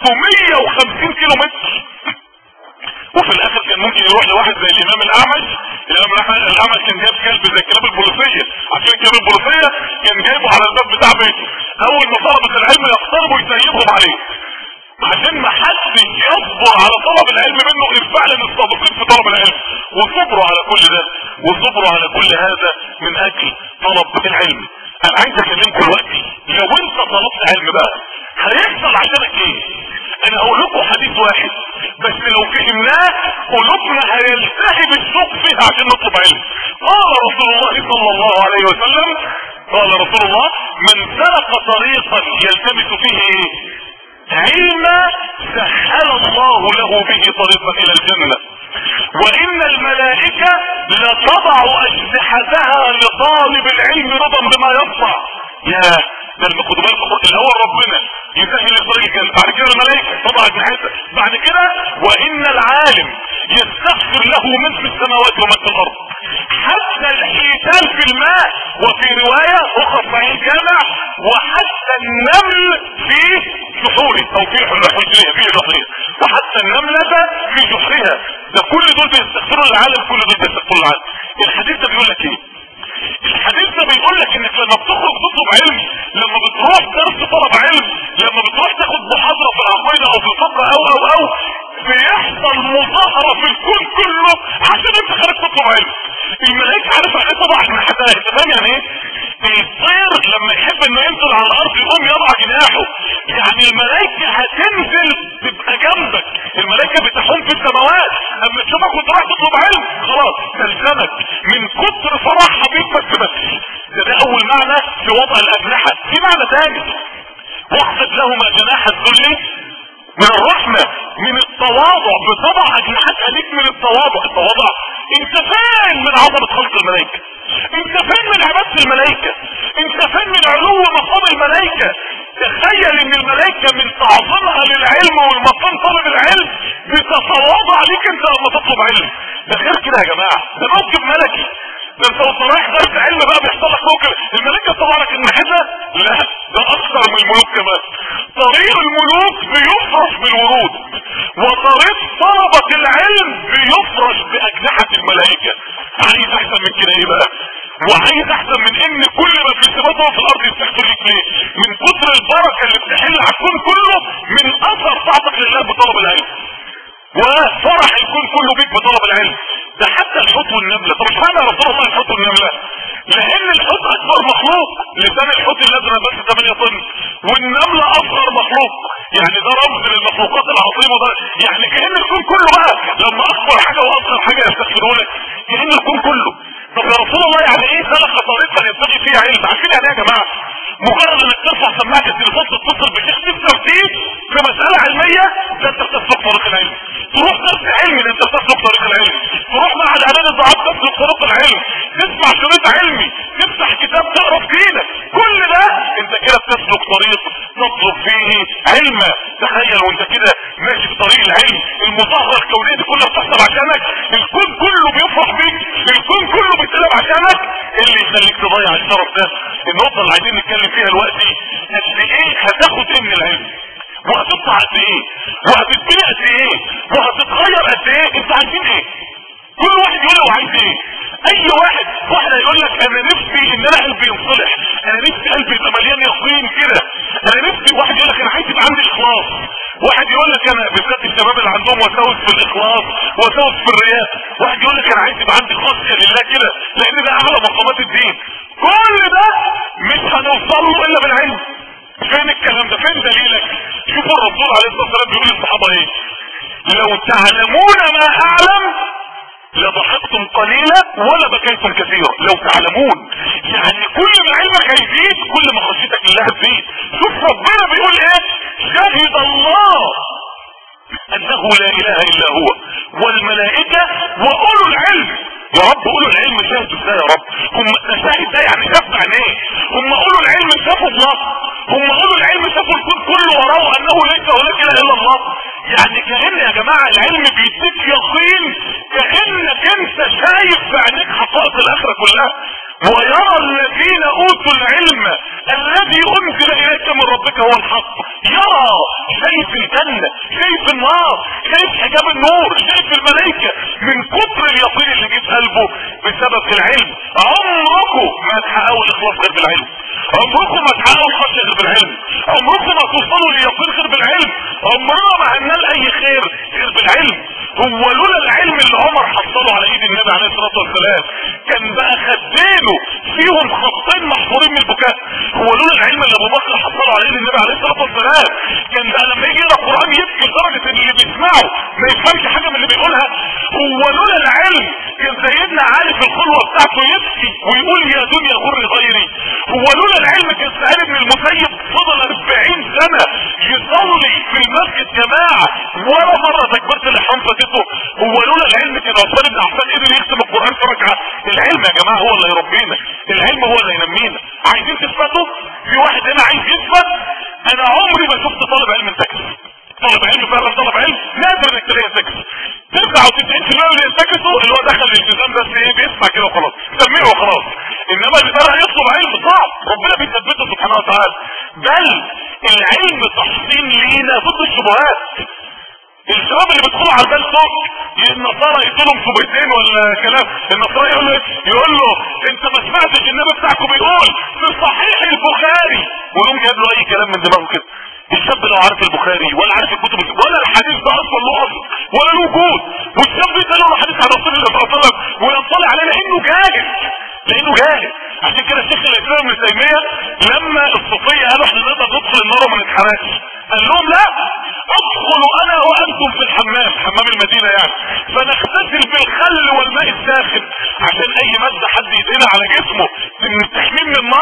[SPEAKER 2] 350 كيلو متر وفي الاخر كان ممكن يروح لواحد زي الامام الاعمش الامام الاعمش كان جايب كلب زي الكلاب البوليسيه عشان الكلاب البوليسيه كان جايبه على الباب بتاع بيته اول ما طلبة العلم يقتربوا يسيبهم عليه عشان ما حدش يصبر على طلب العلم منه غير فعلا الصادقين في طلب العلم وصبروا على كل ده وصبروا على كل هذا من اجل طلب العلم انا عايز اكلمكم دلوقتي لو انت طلبت علم بقى هيحصل عشانك ايه انا هقول لكم حديث واحد بس لو فهمناه قلوبنا هيلتهب الشوق فيها عشان نطلب علم قال رسول الله صلى الله عليه وسلم قال رسول الله من سلك طريقا يلتمس فيه ايه علما سهل الله له به طريقا الى الجنة وان الملائكة لتضع اجنحتها لطالب العلم رضا بما يصنع يا ده خدوا بالكم الاول ربنا يسهل الطريق بعد كده الملائكه تضع اجنحتها بعد كده وان العالم يستغفر له من في السماوات ومن في الارض حتى الحيتان في الماء وفي رواية اخرى صحيح الجامع وحتى النمل في جحوره او في حجرها في جحرها وحتى النملة في جحرها ده كل دول بيستغفروا العالم كل دول بيستغفروا العالم الحديث ده بيقول لك ايه الحديث ده بيقول لك انك لما بتخرج تطلب علم لما بتروح درس طلب علم لما بتروح تاخد محاضرة في العقيدة او في الفقه او او او بيحصل مظاهرة في الكون كله عشان انت خارج تطلب علم الملائكة عارف يعني ايه طبعا من حتى انت فاهم يعني ايه الطير لما يحب انه ينزل على الارض يقوم يضع جناحه يعني الملائكة هتنزل تبقى جنبك الملائكة بتحوم في السماوات اما تشوفك وانت رايح تطلب علم خلاص تلزمك من كتر فرح في وضع الاجنحة في معنى ثاني واخفض لهما جناح الذل من الرحمة من التواضع بطبع اجنحتها ليك من التواضع التواضع انت فين من عظمة خلق الملائكة انت فين من عبادة الملائكة انت فين من علو مقام الملائكة تخيل ان الملائكة من تعظيمها للعلم والمقام طالب العلم بتتواضع ليك انت لما تطلب علم ده غير كده يا جماعة ده موكب ملكي ده انت وانت رايح درس علم بقى بيحصل لك موكب الملائكة تطلع لك النحلة لا ده اكثر من الملوك كمان طريق الملوك بيفرش بالورود وطريق طلبة العلم بيفرش باجنحة الملائكة عايز احسن من كده ايه بقى وعايز احسن من ان كل ما في سماته في الارض يستغفر لك ليه من كتر البركة اللي بتحل على الكون كله من اثر طاعتك لله بطلب العلم وفرح الكون كله بيك بطلب العلم ده حتى الحوت والنملة طب مش معنى رسول الله الحوت والنملة لان الحوت اكبر مخلوق لسان الحوت الازرق بس 8 طن والنملة اصغر مخلوق يعني ده رمز للمخلوقات العظيمة ده يعني كأن الكون كله بقى لما اكبر حاجة واصغر حاجة يستغفروا لك كأن الكون كله طب يا رسول الله يعني ايه خلق طريقة ينتهي فيها علم عارفين يعني ايه يا جماعة مجرد انك ترفع سماعة التليفون تتصل بشيخ تفكر فيه في مسألة علمية ده انت بتسلك طريق العلم تروح درس علمي ده انت بتسلك طريق العلم تروح مع الاعلان الضعاف تسلك طريق العلم تسمع شريط علمي تفتح كتاب تقرا في دينك كل ده انت كده بتسلك طريق تطلب فيه علما تخيل وانت كده ماشي في طريق العلم المظاهرة الكونية دي كلها بتحصل عشانك الكون كله بيفرح بيك الكون كله بيتسلم عشانك ايه اللي يخليك تضيع الشرف ده النقطة اللي عايزين نتكلم فيها دلوقتي قد ايه هتاخد ايه من العلم وهتطلع قد ايه وهتتبني قد ايه وهتتغير قد ايه انت عايزين ايه كل واحد يقول له عايز ايه اي واحد واحد هيقول لك انا نفسي ان انا قلبي ينصلح انا نفسي قلبي يبقى مليان يقين كده انا نفسي واحد يقول لك انا عايز يبقى عندي اخلاص واحد يقول لك انا بالذات الشباب اللي عندهم وساوس في الاخلاص وساوس في الرياء واحد يقول لك انا عايز يبقى عندي خاصيه لله كده لان ده اعلى مقامات الدين كل ده مش هنوصل له الا بالعلم فين الكلام ده فين دليلك شوفوا الرسول عليه الصلاه والسلام بيقول للصحابه ايه لو تعلمون ما اعلم لضحكتم قليلا ولا بكيتم كثيرا لو تعلمون يعني كل ما علمك هيزيد كل ما خشيتك لله تزيد شوف ربنا بيقول ايه شهد الله انه لا اله الا هو والملائكة واولو العلم يا رب اولو العلم شاهدوا ازاي يا رب هم شاهد ده يعني شاف معناه هم اولو العلم شافوا الله هم اولو العلم شافوا الكون كله وراه انه ليس هناك اله الا الله يعني كأن يا جماعة العلم بيديك يقين كأنك انت شايف في عينيك حقائق الاخرة كلها ويرى الذين اوتوا العلم الذي انزل اليك من ربك هو الحق يرى شايف الجنة شايف النار شايف حجاب النور شايف الملائكة من كتر اليقين اللي جه في قلبه بسبب العلم عمركم ما تحققوا الاخلاص غير بالعلم عمركم ما تحققوا الخشية غير بالعلم عمركم ما توصلوا لليقين غير بالعلم عمرنا ما هننال اي خير غير بالعلم هو لولا العلم اللي عمر حصله على ايد النبي عليه الصلاة والسلام كان بقى خدينه فيهم خطين محفورين من البكاء هو لولا العلم اللي ابو بكر حصله على ايد النبي عليه الصلاة والسلام كان بقى لما يجي يقرا القرآن يبكي لدرجة ان اللي بيسمعه ما يفهمش حاجة من اللي بيقولها هو لولا العلم كان سيدنا علي في الخلوة بتاعته يبكي ويقول يا دنيا غر غيري هو لولا العلم كان سعيد بن المسيب فضل 40 سنة يصلي في المسجد جماعة ولا مرة تكبرت الاحرام فاتته هو لولا العلم كان عثمان بن عفان قدر يختم القرآن في ركعة العلم يا جماعة هو اللي يربينا العلم هو اللي ينمينا عايزين تثبتوا في واحد هنا عايز يثبت انا عمري ما شفت طالب علم انتكس طالب علم فعلا طالب علم نادر انك تلاقي انتكس 99% اللي ينتكسوا اللي هو دخل الالتزام بس ايه بيسمع كده وخلاص سميه وخلاص انما اللي طلع يطلب علم صعب ربنا بيثبته سبحانه وتعالى بل العلم تحصين لينا ضد الشبهات الشباب اللي بيدخلوا على البال فوق النصارى يقولوا في بيتين ولا كلام النصارى يقول له يقول له انت ما سمعتش النبي بتاعكم بيقول في صحيح البخاري ويقوم جايب له اي كلام من دماغه كده الشاب لو عارف البخاري ولا عارف الكتب ولا الحديث ده اصلا له اصل ولا له وجود والشاب يسال له حديث عن رسول الله صلى الله عليه وسلم وينطلع عليه لانه جاهل لانه جاهل عشان كده الشيخ الاسلام ابن تيميه لما الصوفيه قالوا احنا نقدر ندخل النار وما نتحرقش قال لهم لا ادخل انا وانتم في الحمام حمام المدينه يعني فنغتسل بالخل والماء الساخن عشان اي ماده حد يدينا على جسمه تحميه من النار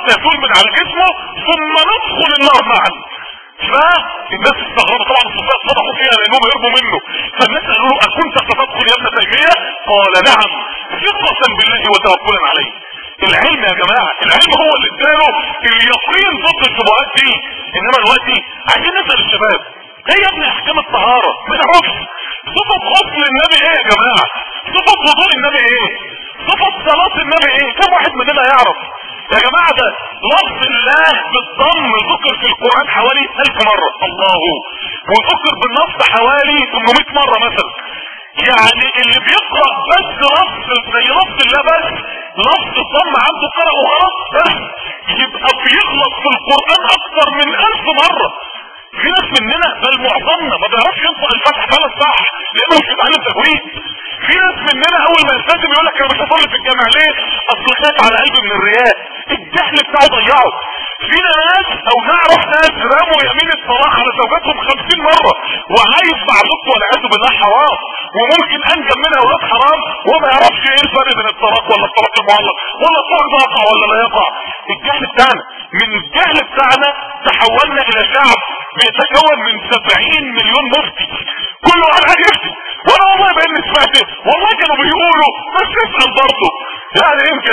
[SPEAKER 2] يزول من على جسمه ثم ندخل النار معا فالناس استغربوا طبعا الصفات صدقوا فيها لانهم هربوا منه فالناس قالوا له اكنت ستدخل يا ابن تيميه قال نعم ثقه بالله وتوكلا عليه العلم يا جماعة العلم هو اللي اداله اليقين ضد الشبهات دي انما دلوقتي عايزين نسأل الشباب ايه يا ابني احكام الطهارة ما نعرفش صفة غسل النبي ايه يا جماعة صفة وضوء النبي ايه صفة صلاة النبي ايه كم واحد مننا يعرف يا جماعة ده لفظ الله بالضم ذكر في القرآن حوالي ألف مرة الله وذكر بالنص حوالي 800 مرة مثلا يعني اللي بيقرأ بس لفظ زي لفظ الله بس لفظ الضم عنده قرأ وغلط بس يبقى بيغلط في القرآن اكتر من ألف مرة في ناس مننا بل معظمنا ما بيعرفش ينطق الفتح فعلا صح لانه مش بيتعلم تجويد في ناس مننا اول ما يلتزم يقول لك انا مش هصلي في الجامع ليه اصل خايف على قلبي من الرياء الجهل بتاعه ضيعه فينا ناس او نعرف ناس رموا يمين الصلاة على زوجاتهم خمسين مرة وعايز مع زوجته والعياذ بالله حرام وممكن انجم منها اولاد حرام وما يعرفش ايه الفرق بين الطلاق ولا الطلاق المعلق ولا الطلاق ده يقع ولا لا يقع الجهل بتاعنا من الجهل بتاعنا تحولنا الى شعب بيتكون من سبعين مليون مفتي كل واحد عايز يفتي وانا والله بان سمعت والله كانوا بيقولوا بس اسال برضه يعني يمكن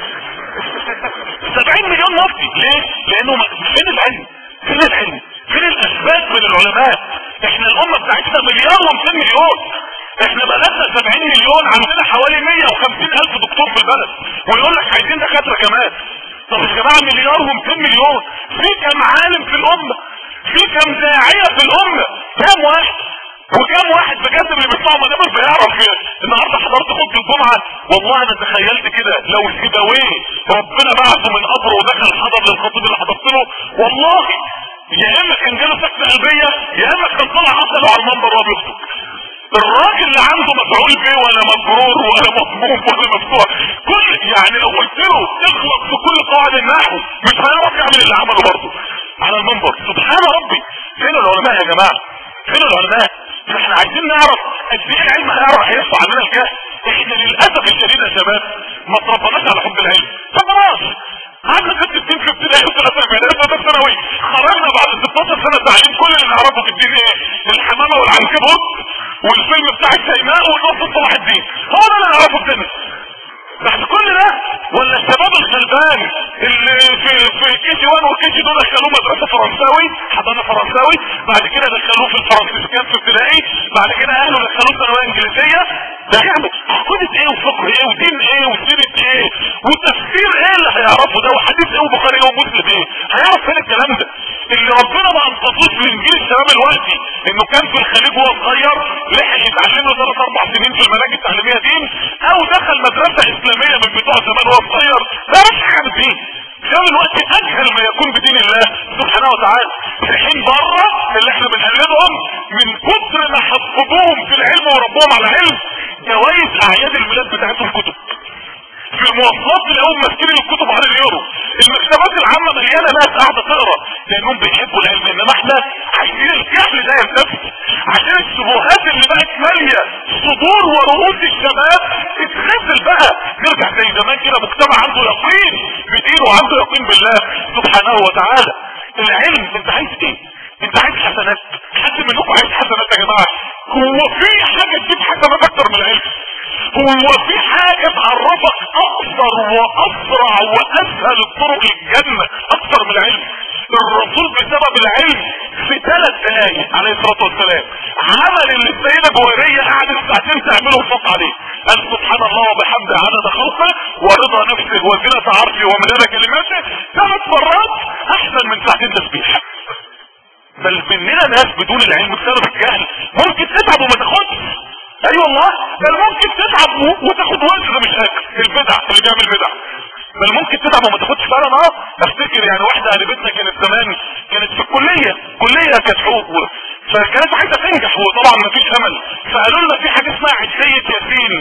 [SPEAKER 2] سبعين مليون مفتي ليه؟ لانه فين العلم؟ فين العلم؟ فين الاثبات من العلماء؟ احنا الامه بتاعتنا مليار و200 مليون احنا بلدنا 70 مليون عندنا حوالي 150 الف دكتور في البلد ويقول لك عايزين دكاتره كمان طب يا جماعه مليار و200 مليون في كم عالم في الامه في كم داعيه في الامه كام واحد وكم واحد بجد اللي بيسمعوا مدامر بيعرف النهارده حضرت خطبه الجمعه والله انا تخيلت كده لو السيباويه ربنا بعثه من قبره ودخل حضر للخطيب اللي حضرت له والله يا اما كان جاله سكته قلبيه يا اما كان طلع اصله على المنبر وهو بيخطب الراجل اللي عنده مفعول به ولا مجرور ولا مضموم ولا مفتوح كل يعني لو قلت له اخلص في كل قواعد النحو مش هيعرف يعمل اللي عمله برضه على المنبر سبحان ربي فين العلماء يا جماعه فين العلماء احنا عايزين نعرف قد ايه العلم هيعرف هيرفع عننا الجهل احنا للاسف الشديد يا شباب ما تربناش على حب العلم فخلاص قعدنا ست سنين في ابتدائي وثلاثة اعدادي وثلاثة ثانوي خرجنا بعد 16 سنة تعليم كل اللي نعرفه في الدين ايه؟ الحمامة والعنكبوت والفيلم بتاع السيناء والنص صلاح الدين هو ده اللي نعرفه في الدنيا بعد كل ده ولا الشباب الغلبان اللي في في كي جي 1 وكي جي 2 دخلوه مدرسه فرنساوي حضانه فرنساوي بعد كده دخلوه في الفرنسيسكان في ابتدائي بعد كده اهله دخلوه ثانويه انجليزيه ده يعمل عقيده ايه وفقه ايه ودين ايه وسيره ايه وتفسير ايه اللي هيعرفه ده وحديث ايه وبخاري ايه ومسلم ايه هيعرف فين الكلام ده اللي ربنا ما انقذوش من جيل الشباب الوقتي انه كان في الخليج وهو صغير لحق يتعلم له ثلاث اربع سنين في المناهج التعليميه دين او دخل مدرسه اسلاميه من بتوع زمان وهو صغير لا مش حاجه بالدين الشباب الوقت اجهل ما يكون بدين الله سبحانه وتعالى في حين بره اللي احنا بنقلدهم من كتر ما حفظوهم في العلم وربوهم على علم جوائز اعياد الميلاد بتاعتهم كتب في المواصلات تلاقيهم ماسكين الكتب على اليورو المكتبات العامه مليانه ناس قاعده تقرا لانهم بيحبوا العلم انما احنا عايزين الجهل ده ينتفي عشان الشبهات اللي بقت ماليه صدور ورؤوس الشباب تتغسل بقى نرجع زي زمان كده مجتمع عنده يقين بدينه وعنده يقين بالله سبحانه وتعالى العلم انت عايز ايه؟ انت عايز حسنات حد منكم عايز حسنات يا جماعه هو في حاجه تجيب حسنات اكتر من العلم هو في حاجة تعرفك اكثر واسرع واسهل الطرق للجنة اكثر من العلم الرسول بسبب العلم في ثلاث دقايق عليه الصلاة والسلام عمل اللي السيدة جويرية قعدت ساعتين تعمله وفق عليه قال سبحان الله وبحمده عدد خلقه ورضا نفسه وزنة عرشه ومداد كلماته ثلاث مرات احسن من ساعتين تسبيح بل مننا ناس بدون العلم بسبب الجهل ممكن تتعب وما تاخدش اي أيوة والله بل ممكن تتعب وتاخد وزن مش اكل البدع اللي بيعمل بدع بل ممكن تتعب وما تاخدش فعلا اه افتكر يعني واحده قريبتنا كانت زمان كانت في الكليه كليه كانت حقوق فكانت عايزه تنجح وطبعا ما فيش امل فقالوا لنا في حاجه اسمها عشيه ياسين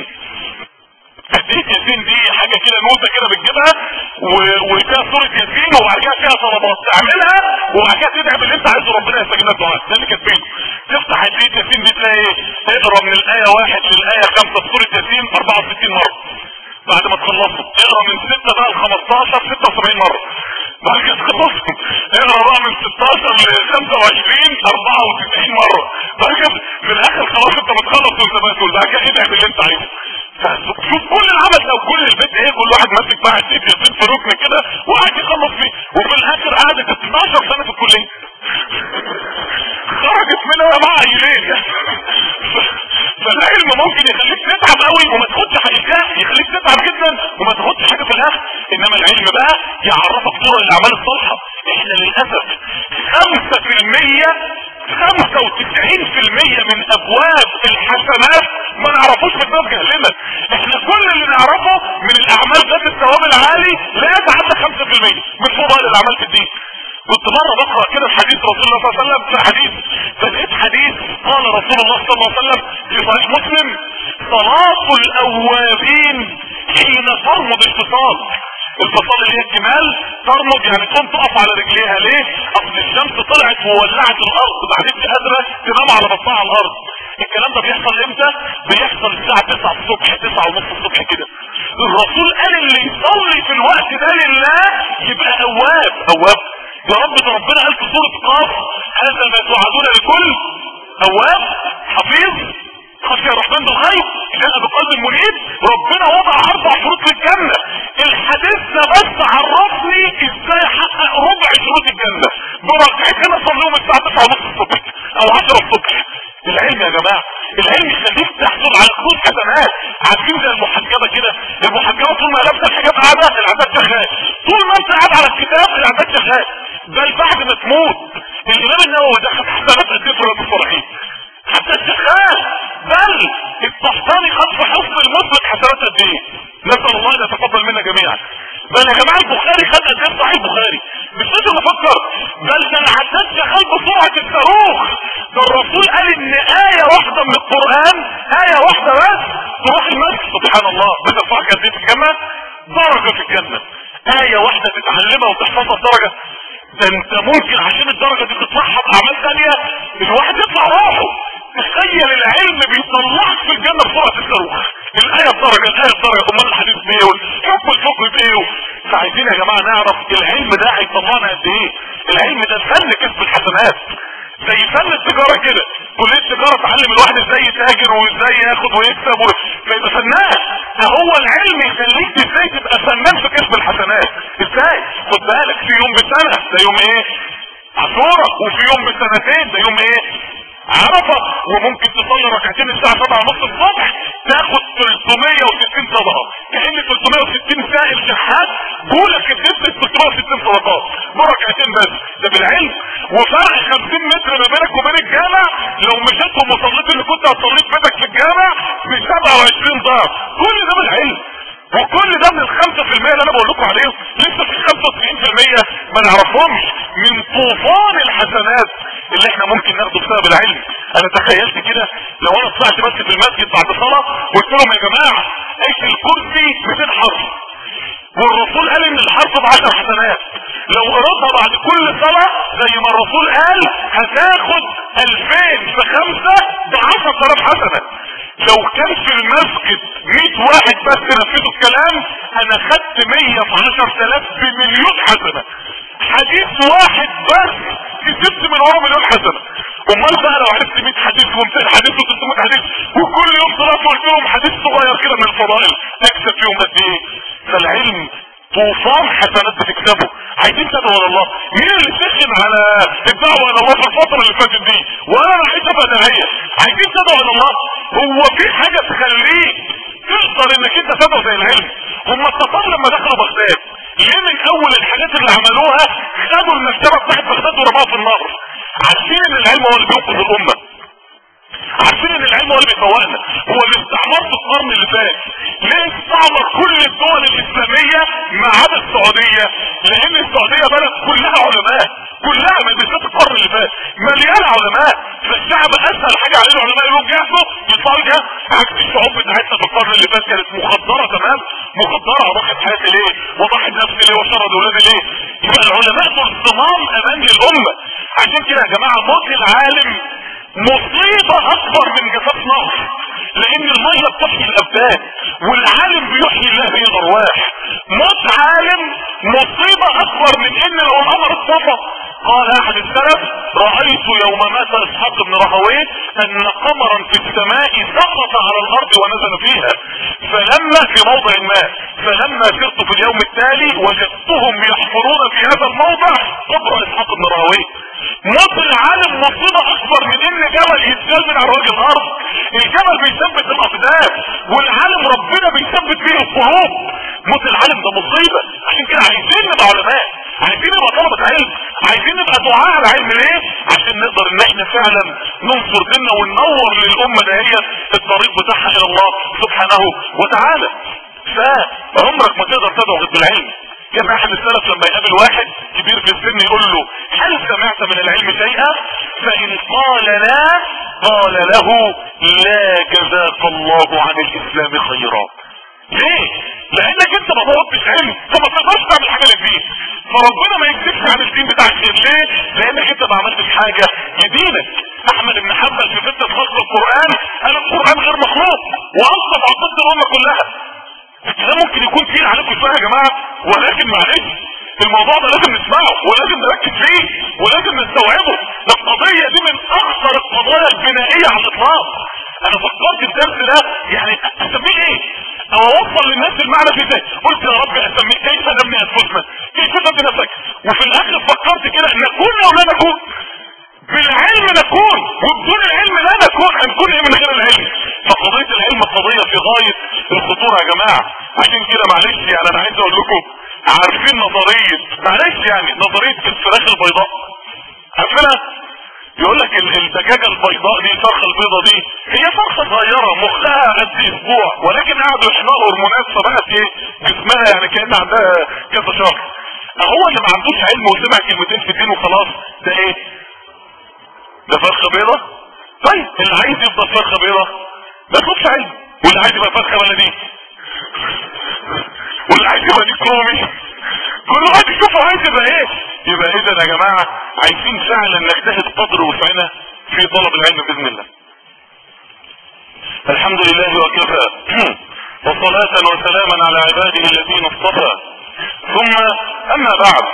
[SPEAKER 2] عشيه ياسين دي حاجه كده نوته كده بتجيبها وفيها صوره ياسين وبعد كده فيها طلبات تعملها وبعد كده تدعي باللي انت عايزه ربنا يستجيب لك دعاء ده اللي كاتبينه تفتح عشيه ياسين دي تلاقي ايه اقرا من الايه واحد للايه خمسه سوره ياسين 64 مره بعد ما تخلصوا اقرا من 6 بقى ل 15 76 مره بعد كده تخلصهم اقرا بقى من 16 ل 25 94 مره بعد كده في الاخر خلاص انت بتخلص وانت مسؤول بعد كده ادعي باللي انت عايزه شوف كل العمل ده وكل البيت ايه كل واحد ماسك بقى سيف يطير في ركن كده وقاعد يخلص فيه وفي الاخر قعدت 12 سنه في الكليه خرجت منها مع عيلين فالعلم ممكن يخليك تتعب قوي وما تاخدش حاجه يخليك تتعب جدا وما تاخدش حاجه في الاخر انما العلم بقى يعرفك طرق الاعمال الصالحه احنا للاسف 5% 95% من ابواب الحسنات ما نعرفوش في الناس جهلنا احنا كل اللي نعرفه من الاعمال ذات الثواب العالي لا يتعدى 5% من فضائل الاعمال في الدين كنت مرة بقرأ كده في حديث رسول الله صلى الله عليه وسلم في حديث فلقيت حديث قال رسول الله صلى الله عليه وسلم في صحيح مسلم صلاة الأوابين حين ترمض الفصال الفصال اللي هي الجمال ترمض يعني تقوم تقف على رجليها ليه؟ اصل الشمس طلعت وولعت الارض بعدين مش قادره تنام على بطنها على الارض الكلام ده بيحصل امتى؟ بيحصل الساعة 9 الصبح 9 ونص الصبح كده الرسول قال اللي يصلي في الوقت ده لله يبقى اواب اواب يا رب ده ربنا قال في سورة قاف هذا ما توعدون لكل اواب حفيظ خشي الرحمن بالغيب جاء بقلب منيب ربنا وضع اربع شروط للجنة الحديث ده بس عرفني ازاي احقق ربع شروط الجنة بركعتين اصليهم الساعة 9 ونص الصبح او 10 الصبح العلم يا جماعة العلم يخليك تحصل على كروت حسنات عارفين زي المحجبة كده المحجبة طول ما لابسة الحجاب قاعدة العداد شغال طول ما انت قاعد على الكتاب العداد شغال بل بعد ما تموت الامام النووي ده خد حسنات قد ايه في رياض الصالحين حتى شغال بل الطحطاني خد في حفظ المسلك حسنات قد ايه نسال الله ان يتقبل منا جميعا بل يا جماعه البخاري خد قد ايه صحيح البخاري مش لازم نفكر بل ده العداد شغال بسرعه الصاروخ ده الرسول قال ان ايه واحده من القران ايه واحده بس تروح المسجد سبحان الله بترفعك قد ايه في الجنه درجه في الجنه ايه واحده تتعلمها وتحفظها بدرجه ده انت ممكن عشان الدرجة دي تطلعها بأعمال ثانية الواحد يطلع روحه تخيل العلم بيطلعك في الجنة بسرعة الصاروخ الآية بدرجة الآية بدرجة أمال الحديث بإيه والحكم الحكم بإيه فعايزين يا جماعة نعرف العلم ده هيطلعنا قد إيه العلم ده فن كسب الحسنات زي فن التجارة كده كلية التجارة تعلم الواحد ازاي يتاجر وازاي ياخد ويكسب و... فيبقى فنان هو العلم يخليك ازاي تبقى فنان في كسب الحسنات ازاي خد بالك في يوم بسنة ده يوم ايه عاشوره وفي يوم بسنتين ده يوم ايه عرفة وممكن تصلي ركعتين الساعة 7 ونص الصبح تاخد 360 صدقة كأن 360 سائل شحات دولك كسبت 360 صدقات بركعتين بس ده بالعلم وفرق 50 متر ما بينك وبين الجامع لو مشيت وصليت اللي كنت هتصليه في بيتك في الجامع ب 27 ضعف كل ده بالعلم وكل ده من الخمسة في المية اللي انا بقول لكم عليهم لسه في خمسة وتسعين في المية ما نعرفهمش من طوفان الحسنات اللي احنا ممكن ناخده بسبب العلم انا تخيلت كده لو انا طلعت بس في المسجد بعد صلاة قلت لهم يا جماعة ايش الكرسي 200 حرف والرسول قال ان الحرف بعشر حسنات لو قرأتها بعد كل صلاة زي ما الرسول قال هتاخد الفين في خمسة بعشر تلاف حسنة لو كان في المسجد 100 واحد بس نفذوا الكلام انا خدت 100 في 10000 بمليون حسنة حديث واحد بس كسبت من ورا مليون حسنة امال بقى لو عرفت 100 حديث و200 حديث و300 حديث وكل يوم طلعت وقلت لهم حديث صغير كده من الفضائل اكسب فيهم قد ايه فالعلم طوفان حسنات بتكسبه عايزين تدعوا على الله مين اللي سخن على الدعوة على الله في الفترة اللي فاتت دي وانا انا عايز ابقى داعية عايزين تدعوا على الله هو في حاجة تخليك تقدر انك انت تدعو زي العلم هم التتار لما دخلوا بغداد ليه من اول الحاجات اللي عملوها خدوا المكتبة بتاعت بغداد ورموها في النار عارفين ان العلم هو اللي بينقذ الامة عارفين ان العلم هو اللي بيفوقنا هو الاستعمار في القرن اللي فات ليه استعمر كل الدول الاسلامية ما عدا السعودية لان السعودية بلد كلها علماء كلها من بالذات القرن اللي فات مليانة علماء فالشعب اسهل حاجة عليه العلماء يقولوا جهزوا يطلعوا جهاز عكس الشعوب بتاعتنا في القرن اللي فات كانت مخدرة تمام مخدرة اضحت حياتي ليه وضحت نفسي ليه وشرد ولادي ليه يبقى العلماء دول صمام امان للامة عشان كده يا جماعة موت العالم مصيبة اكبر من جفاف نهر لان المية بتحيي الابدان والعالم بيحيي الله به الارواح موت عالم مصيبة اكبر من ان قال احد السلف رأيت يوم مات اسحاق بن راهويه ان قمرا في السماء سقط على الارض ونزل فيها فلما في موضع ما فلما سرت في اليوم التالي وجدتهم يحفرون في هذا الموضع قبر اسحاق بن راهويه موت العالم مصيبة اكبر من ان جبل يتزال من على وجه الارض الجبل بيثبت الاقدام والعالم ربنا بيثبت فيه القلوب موت العالم ده مصيبة عشان كده عايزين نبقى علماء عايزين نبقى طلبة علم عايزين نبقى دعاء على علم ليه عشان نقدر ان احنا فعلا ننصر ديننا وننور للامة دهيت الطريق بتاعها الى الله سبحانه وتعالى فعمرك ما تقدر تدعو غير بالعلم كان احد السلف لما يقابل واحد كبير في السن يقول له هل سمعت من العلم شيئا فان قال لا قال له لا جزاك الله عن الاسلام خيرا ليه لانك انت ما ضربتش علم فما تقدرش تعمل حاجه للدين فربنا ما يكتبش عن الدين بتاعك خير ليه لانك انت ما عملتش حاجه لدينك احمد بن حنبل في فتنه خلق القران قال القران غير مخلوق وانقذ عقيده الامه كلها ده ممكن يكون تقيل عليكم شويه يا جماعه ولكن معلش الموضوع ده لازم نسمعه ولازم نركز فيه ولازم نستوعبه القضيه دي من اخطر القضايا البنائيه على الاطلاق انا فكرت الدرس ده يعني اسميه ايه او اوصل للناس المعنى في ازاي قلت يا رب اسميه كيف نبني انفسنا كيف نبني نفسك وفي الاخر فكرت كده نكون او لا نكون بالعلم نكون وبدون العلم لا نكون هنكون ايه من غير العلم فقضية العلم قضية في غاية الخطورة يا جماعة عشان كده معلش يعني انا عايز اقول لكم عارفين نظرية معلش يعني نظرية الفراخ البيضاء عارفينها يقول لك الدجاجة البيضاء دي الفرخة البيضاء دي هي فرخة صغيرة مخها قد اسبوع ولكن قعدوا يحملوا هرمونات فبقت ايه جسمها يعني كأن عندها كذا شهر هو اللي ما عندوش علم وسمع كلمتين في الدين وخلاص ده ايه ده فرخة بيضة طيب اللي عايز يفضل فرخة بيضة ما يطلبش علم واللي عايز يبقى فرخة بلدي واللي عايز يبقى ديكرومي كل واحد يشوفه عايز يبقى ايه يبقى اذا يا جماعة عايزين فعلا نجتهد قدر وسعنا في طلب العلم باذن الله الحمد لله وكفى وصلاة وسلاما على عباده الذين اصطفى ثم اما بعد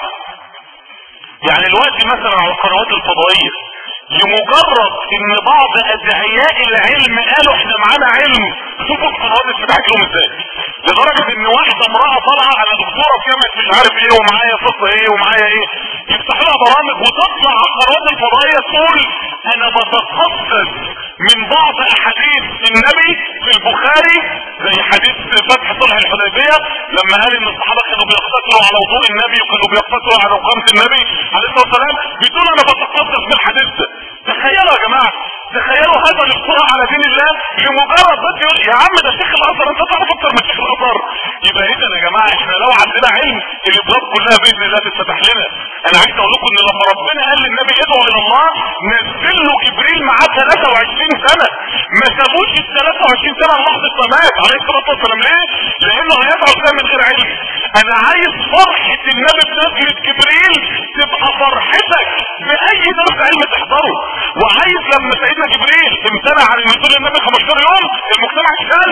[SPEAKER 2] يعني الوقت مثلا على القنوات الفضائية لمجرد ان بعض ادعياء العلم قالوا احنا معانا علم شوفوا القنوات اتفتحت لهم ازاي لدرجة ان واحدة امرأة طالعة على دكتورة في جامعة مش عارف ايه ومعايا فصل ايه ومعايا ايه يفتحوا لها برامج وتطلع على القنوات الفضائية تقول انا بتخصص من بعض احاديث النبي في البخاري زي حديث فتح صلح الحديبية لما قال ان الصحابة كانوا بيقتصروا على وضوء النبي وكانوا بيقتصروا على اقامة النبي عليه الصلاة والسلام بتقول انا بتخصص من الحديث ده تخيلوا يا جماعة تخيلوا هذا الافتراء على دين الله لمجرد بس يقول يا عم ده شيخ الازهر انت تعرف اكتر من شيخ الازهر يبقى اذا يا جماعة احنا لو عندنا علم الابواب كلها باذن الله تتفتح لنا انا عايز اقول لكم ان لما ربنا قال للنبي ادعو الى الله نزل له جبريل معاه 23 سنة ما سابوش ال 23 سنة لحظة ما مات عليه الصلاة والسلام ليه؟ لانه هيدعو الانسان من غير علم انا عايز فرحة النبي بنزلة جبريل تبقى فرحتك باي درس علم تحضره وعايز لما سيدنا جبريل امتنع عن نزول النبي 15 يوم المجتمع اشتغل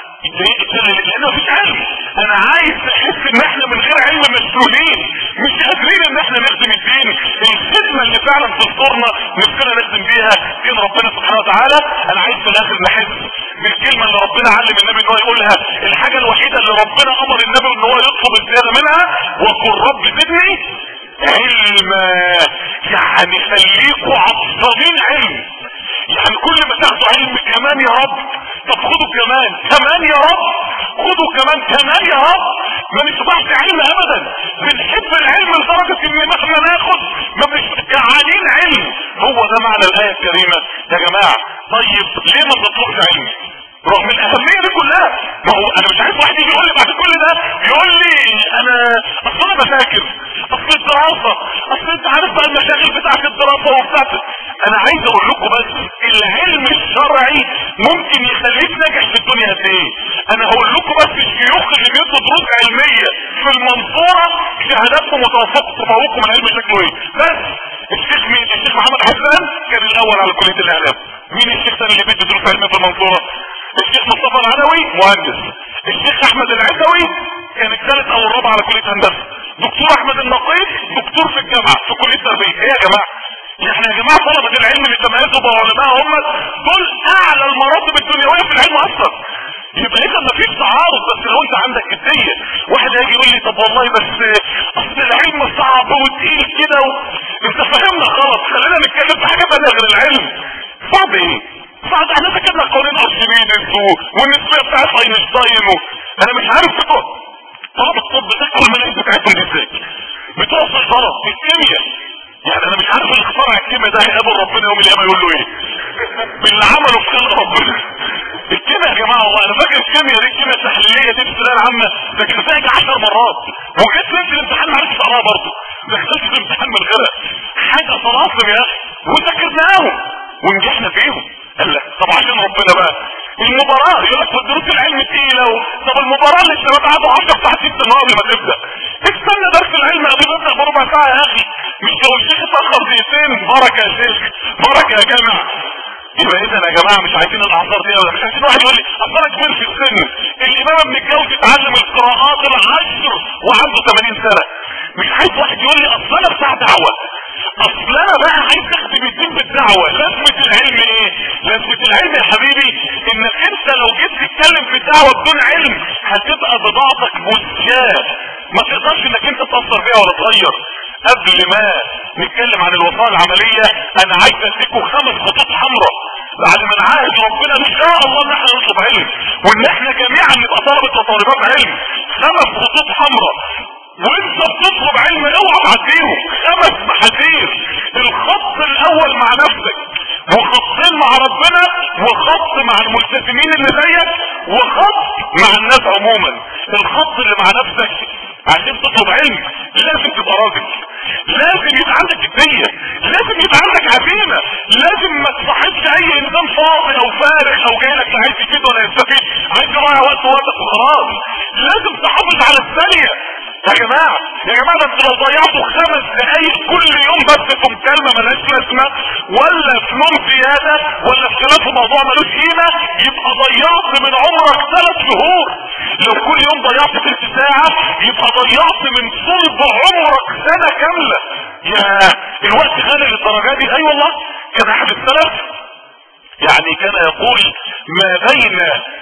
[SPEAKER 2] لان مفيش علم انا عايز احس ان احنا من غير علم مسؤولين مش قادرين ان احنا نخدم الدين الخدمه اللي فعلا تصدرنا نفسنا نخدم بيها دين ربنا سبحانه وتعالى انا عايز في الاخر نحس بالكلمه اللي ربنا علم النبي ان هو يقولها الحاجه الوحيده اللي ربنا امر النبي ان هو يطلب الزياده منها وقل رب زدني علما يعني خليكوا عطشانين علم يعني كل ما تاخدوا علم كمان يا رب طب خدوا كمان كمان يا رب خدوا كمان كمان يا رب ما نشبعش علم ابدا بنحب العلم لدرجة ان مهما ناخد ما مش جعانين علم هو ده معنى الايه الكريمة يا جماعة طيب ليه ما تطلبش علم رغم الاهمية دي كلها ما هو انا مش عايز واحد يجي يقول لي بعد كل ده يقول لي انا اصل انا بذاكر اصل الدراسة اصل انت عارف بقى المشاغل بتاعت الدراسة وبتاعت انا عايز اقول لكم بس العلم الشرعي ممكن يخليك ناجح في الدنيا قد ايه انا هقول لكم بس الشيوخ اللي بيدوا دروس علمية في المنصورة شهاداتهم وتوفقوا تفوقوا من علم شكله ايه بس الشيخ مين الشيخ محمد حسن كان الاول على كلية الاعلام مين الشيخ تاني اللي بيدي دروس علمية في المنصورة الشيخ مصطفى العلوي مهندس الشيخ احمد العدوي كان الثالث او الرابع على كلية هندسة دكتور احمد النقيب دكتور في الجامعه في كليه التربيه ايه يا جماعه احنا يا جماعه طلبه العلم اللي تميزوا بعلماء هم دول اعلى المراتب الدنيويه في العلم اصلا يبقى اذا مفيش تعارض بس لو انت عندك جديه واحد هيجي يقول لي طب والله بس اصل العلم صعب وتقيل كده و... انت فاهمنا غلط خلينا نتكلم في حاجه ثانيه غير العلم صعب ايه؟ صعب احنا ذكرنا قوانين ارشميدس والنسبيه بتاعت اينشتاين و... انا مش عارف بتوع طلب الطب ذكروا المناهج بتاعتهم دي ازاي؟ بتوع الصيدله الكيمياء يعني انا مش عارف اللي اخترع الكيمياء ده هيقابل ربنا يوم القيامه يقول له ايه؟ باللي عمله في خلق ربنا الكيمياء يا جماعه والله انا فاكر الكيمياء دي الكيمياء التحليليه دي في الثانويه العامه ذاكرتها يجي 10 مرات وجيت ليله الامتحان ما عرفتش اقراها برضه دخلت في الامتحان من غيرها حاجه طلاسم يا اخي وذاكرناهم ونجحنا فيهم قال لك طب عشان ربنا بقى المباراة يقول لك دروس العلم تقيلة و... طب المباراة اللي الشباب قعدوا 10 ساعات يستنوها قبل ما تبدأ استنى درس العلم قبل ما تبدأ بربع ساعة يا اخي مش لو الشيخ اتأخر دقيقتين بركة يا شيخ بركة يا جامع يبقى اذا يا جماعه مش عايزين الاعذار دي ولا مش عايزين واحد يقول لي اصل انا كبير في السن الامام ابن الجوزي اتعلم القراءات العشر وعنده 80 سنه مش عايز واحد يقول لي اصل انا بتاع دعوه اصل انا بقى عايز اخدم الدين بالدعوه لازمه العلم ايه؟ لازمه العلم يا حبيبي انك انت لو جيت تتكلم في الدعوه بدون علم هتبقى بضاعتك مزجاه ما تقدرش انك انت تاثر فيها ولا تغير قبل ما نتكلم عن الوصايا العمليه انا عايز اديكم خمس خطوط حمراء بعد ما نعاهد ربنا ان شاء الله ان احنا نطلب علم وان احنا جميعا نبقى طلبه وطالبات علم خمس خطوط حمراء وانت بتطلب علم اوعى تعديهم خمس محاذير الخط الاول مع نفسك وخطين مع ربنا وخط مع الملتزمين اللي زيك وخط مع الناس عموما الخط اللي مع نفسك عشان تطلب علم لازم تبقى راجل لازم يبقى عندك جدية لازم يبقى عندك عزيمة لازم ما تصاحبش اي انسان فاضي او فارغ او جاي لك لا عايز يفيد ولا يستفيد عايز يضيع وقت وقتك وخلاص لازم تحافظ على الثانية يا جماعة يا جماعة ده انتوا لو ضيعتوا خمس دقايق كل يوم بس في مكالمة ملهاش لازمة ولا في نوم زيادة ولا في كلام في موضوع ملوش قيمة يبقى ضيعت من عمرك ثلاث شهور لو كل يوم ضيعت تلت ساعة يبقى ضيعت من صلب عمرك سنة كاملة يا الوقت غالي للدرجة دي اي والله كان احد السلف يعني كان يقول ما بين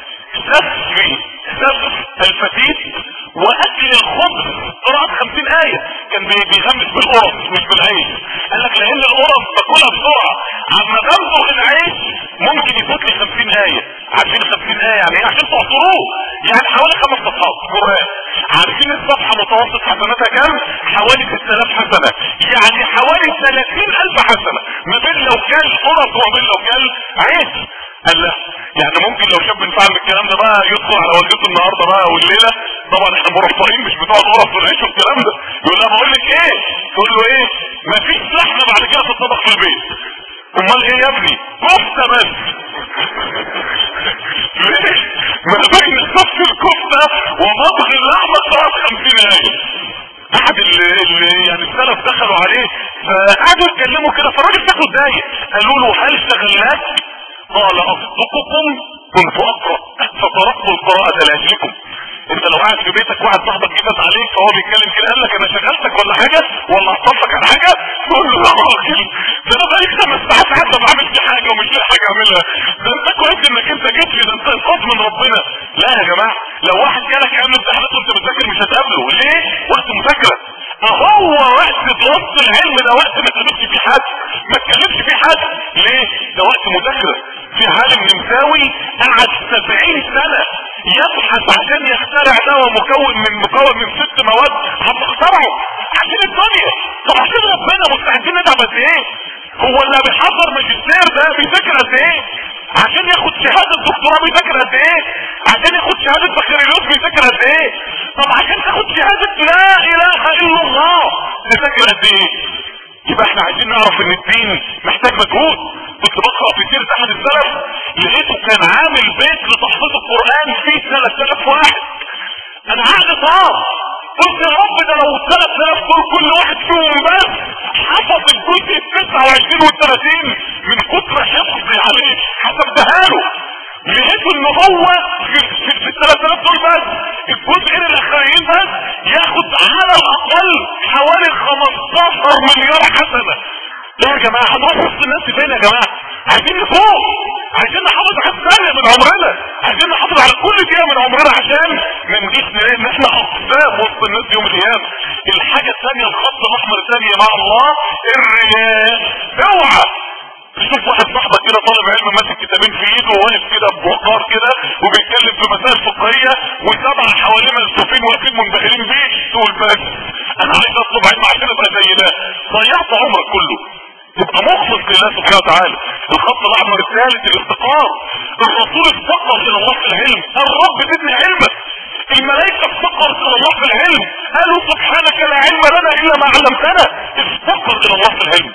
[SPEAKER 2] سفر سفر الفتيت واكل الخبز قراءة خمسين آية كان بيغمس بالقرص مش بالعيش قال لك لان القرص باكلها بسرعة عما بمضغ العيش ممكن يفوت لي خمسين آية عارفين خمسين آية يعني ايه عشان تعصروه يعني حوالي خمس صفحات قرآن عارفين الصفحة متوسط حسناتها كام حوالي 6000 حسنة يعني حوالي 30000 حسنة ما بين لو كان قرص وما بين لو كان عيش قال لا يعني ممكن لو شاب فعل بالكلام ده بقى يدخل على والدته النهارده بقى والليله طبعا احنا مرفهين مش بتوع الغرف والعيش والكلام ده يقول لها بقول لك ايه تقول له ايه مفيش لحمه بعد كده تطبخ في البيت امال ايه يا ابني كفته بس ليه ما بين صف الكفته ومطبخ اللحمه صارت 50 ايه احد اللي, اللي يعني السلف دخلوا عليه فقعدوا يتكلموا كده فالراجل شكله اتضايق قالوا له هل شغلناك قال اصدقكم كنت اقرا فطرقت القراءة لاجلكم انت لو قاعد في بيتك واحد صاحبك جبت عليك فهو بيتكلم كده قال لك انا شغلتك ولا حاجه ولا هتصلك على حاجه تقول له يا راجل ده انا بقالي خمس ساعات حتى ما عملتش حاجه ومش لاقي حاجه اعملها ده انت كويس انك انت جيت لي ده انت انقاذ من ربنا لا يا جماعه لو واحد جالك عامل امتحانات وانت بتذاكر مش هتقابله ليه؟ وقت مذاكره هو وقت دراسة العلم ده وقت ما تكلمش فيه حد ما تكلمش فيه حد ليه ده وقت مذاكرة في عالم نمساوي قعد سبعين سنة يبحث عشان يخترع دواء مكون من مكون من ست مواد هتخترعه عشان الدنيا طب عشان ربنا مستعدين ندعم قد ايه هو اللي بيحضر ماجستير ده بيذاكر قد ايه عشان ياخد شهادة دكتوراه بيذاكر قد ايه عشان ياخد شهادة بكالوريوس بيذاكر قد ايه طب عشان تاخد شهادة لا اله الا الله تذاكر قد ايه يبقى احنا عايزين نعرف ان الدين محتاج مجهود كنت بقرا في سيره احد السلف لقيته كان عامل بيت لتحفيظ القران فيه 3000 واحد انا قاعد طار قلت يا رب ده لو الثلاث الاف دول كل واحد فيهم بس حفظ الجزء ال 29 وال 30 من كتر حفظي عليه حسبتها له لقيته ان هو في, في, في ال 3000 دول بس الجزئين الاخرين بس ياخد على الاقل جماعه هنروح وسط الناس فين يا جماعه عايزين نفوق عايزين نحافظ على الثانيه من عمرنا عايزين نحافظ على كل دقيقه من عمرنا عشان ما نجيش نلاقي ان احنا اقسام وسط الناس يوم القيامه الحاجه الثانيه الخط الاحمر الثانيه مع الله الرياء اوعى تشوف واحد صاحبك كده طالب علم ماسك كتابين في ايده وواقف كده بوقار كده وبيتكلم في مسائل فقهيه وسبعه حواليه ملفوفين واقفين منبهرين بيه تقول بس انا عايز اطلب علم عشان ابقى زي ده ضيعت عمرك كله تبقى مخلص لله سبحانه وتعالى الخط الاحمر الثالث الافتقار الرسول افتقر الى الله في العلم الرب زدني علمك الملائكة افتقرت الى الله في العلم قالوا سبحانك لا علم لنا الا ما علمتنا افتقر الى الله في العلم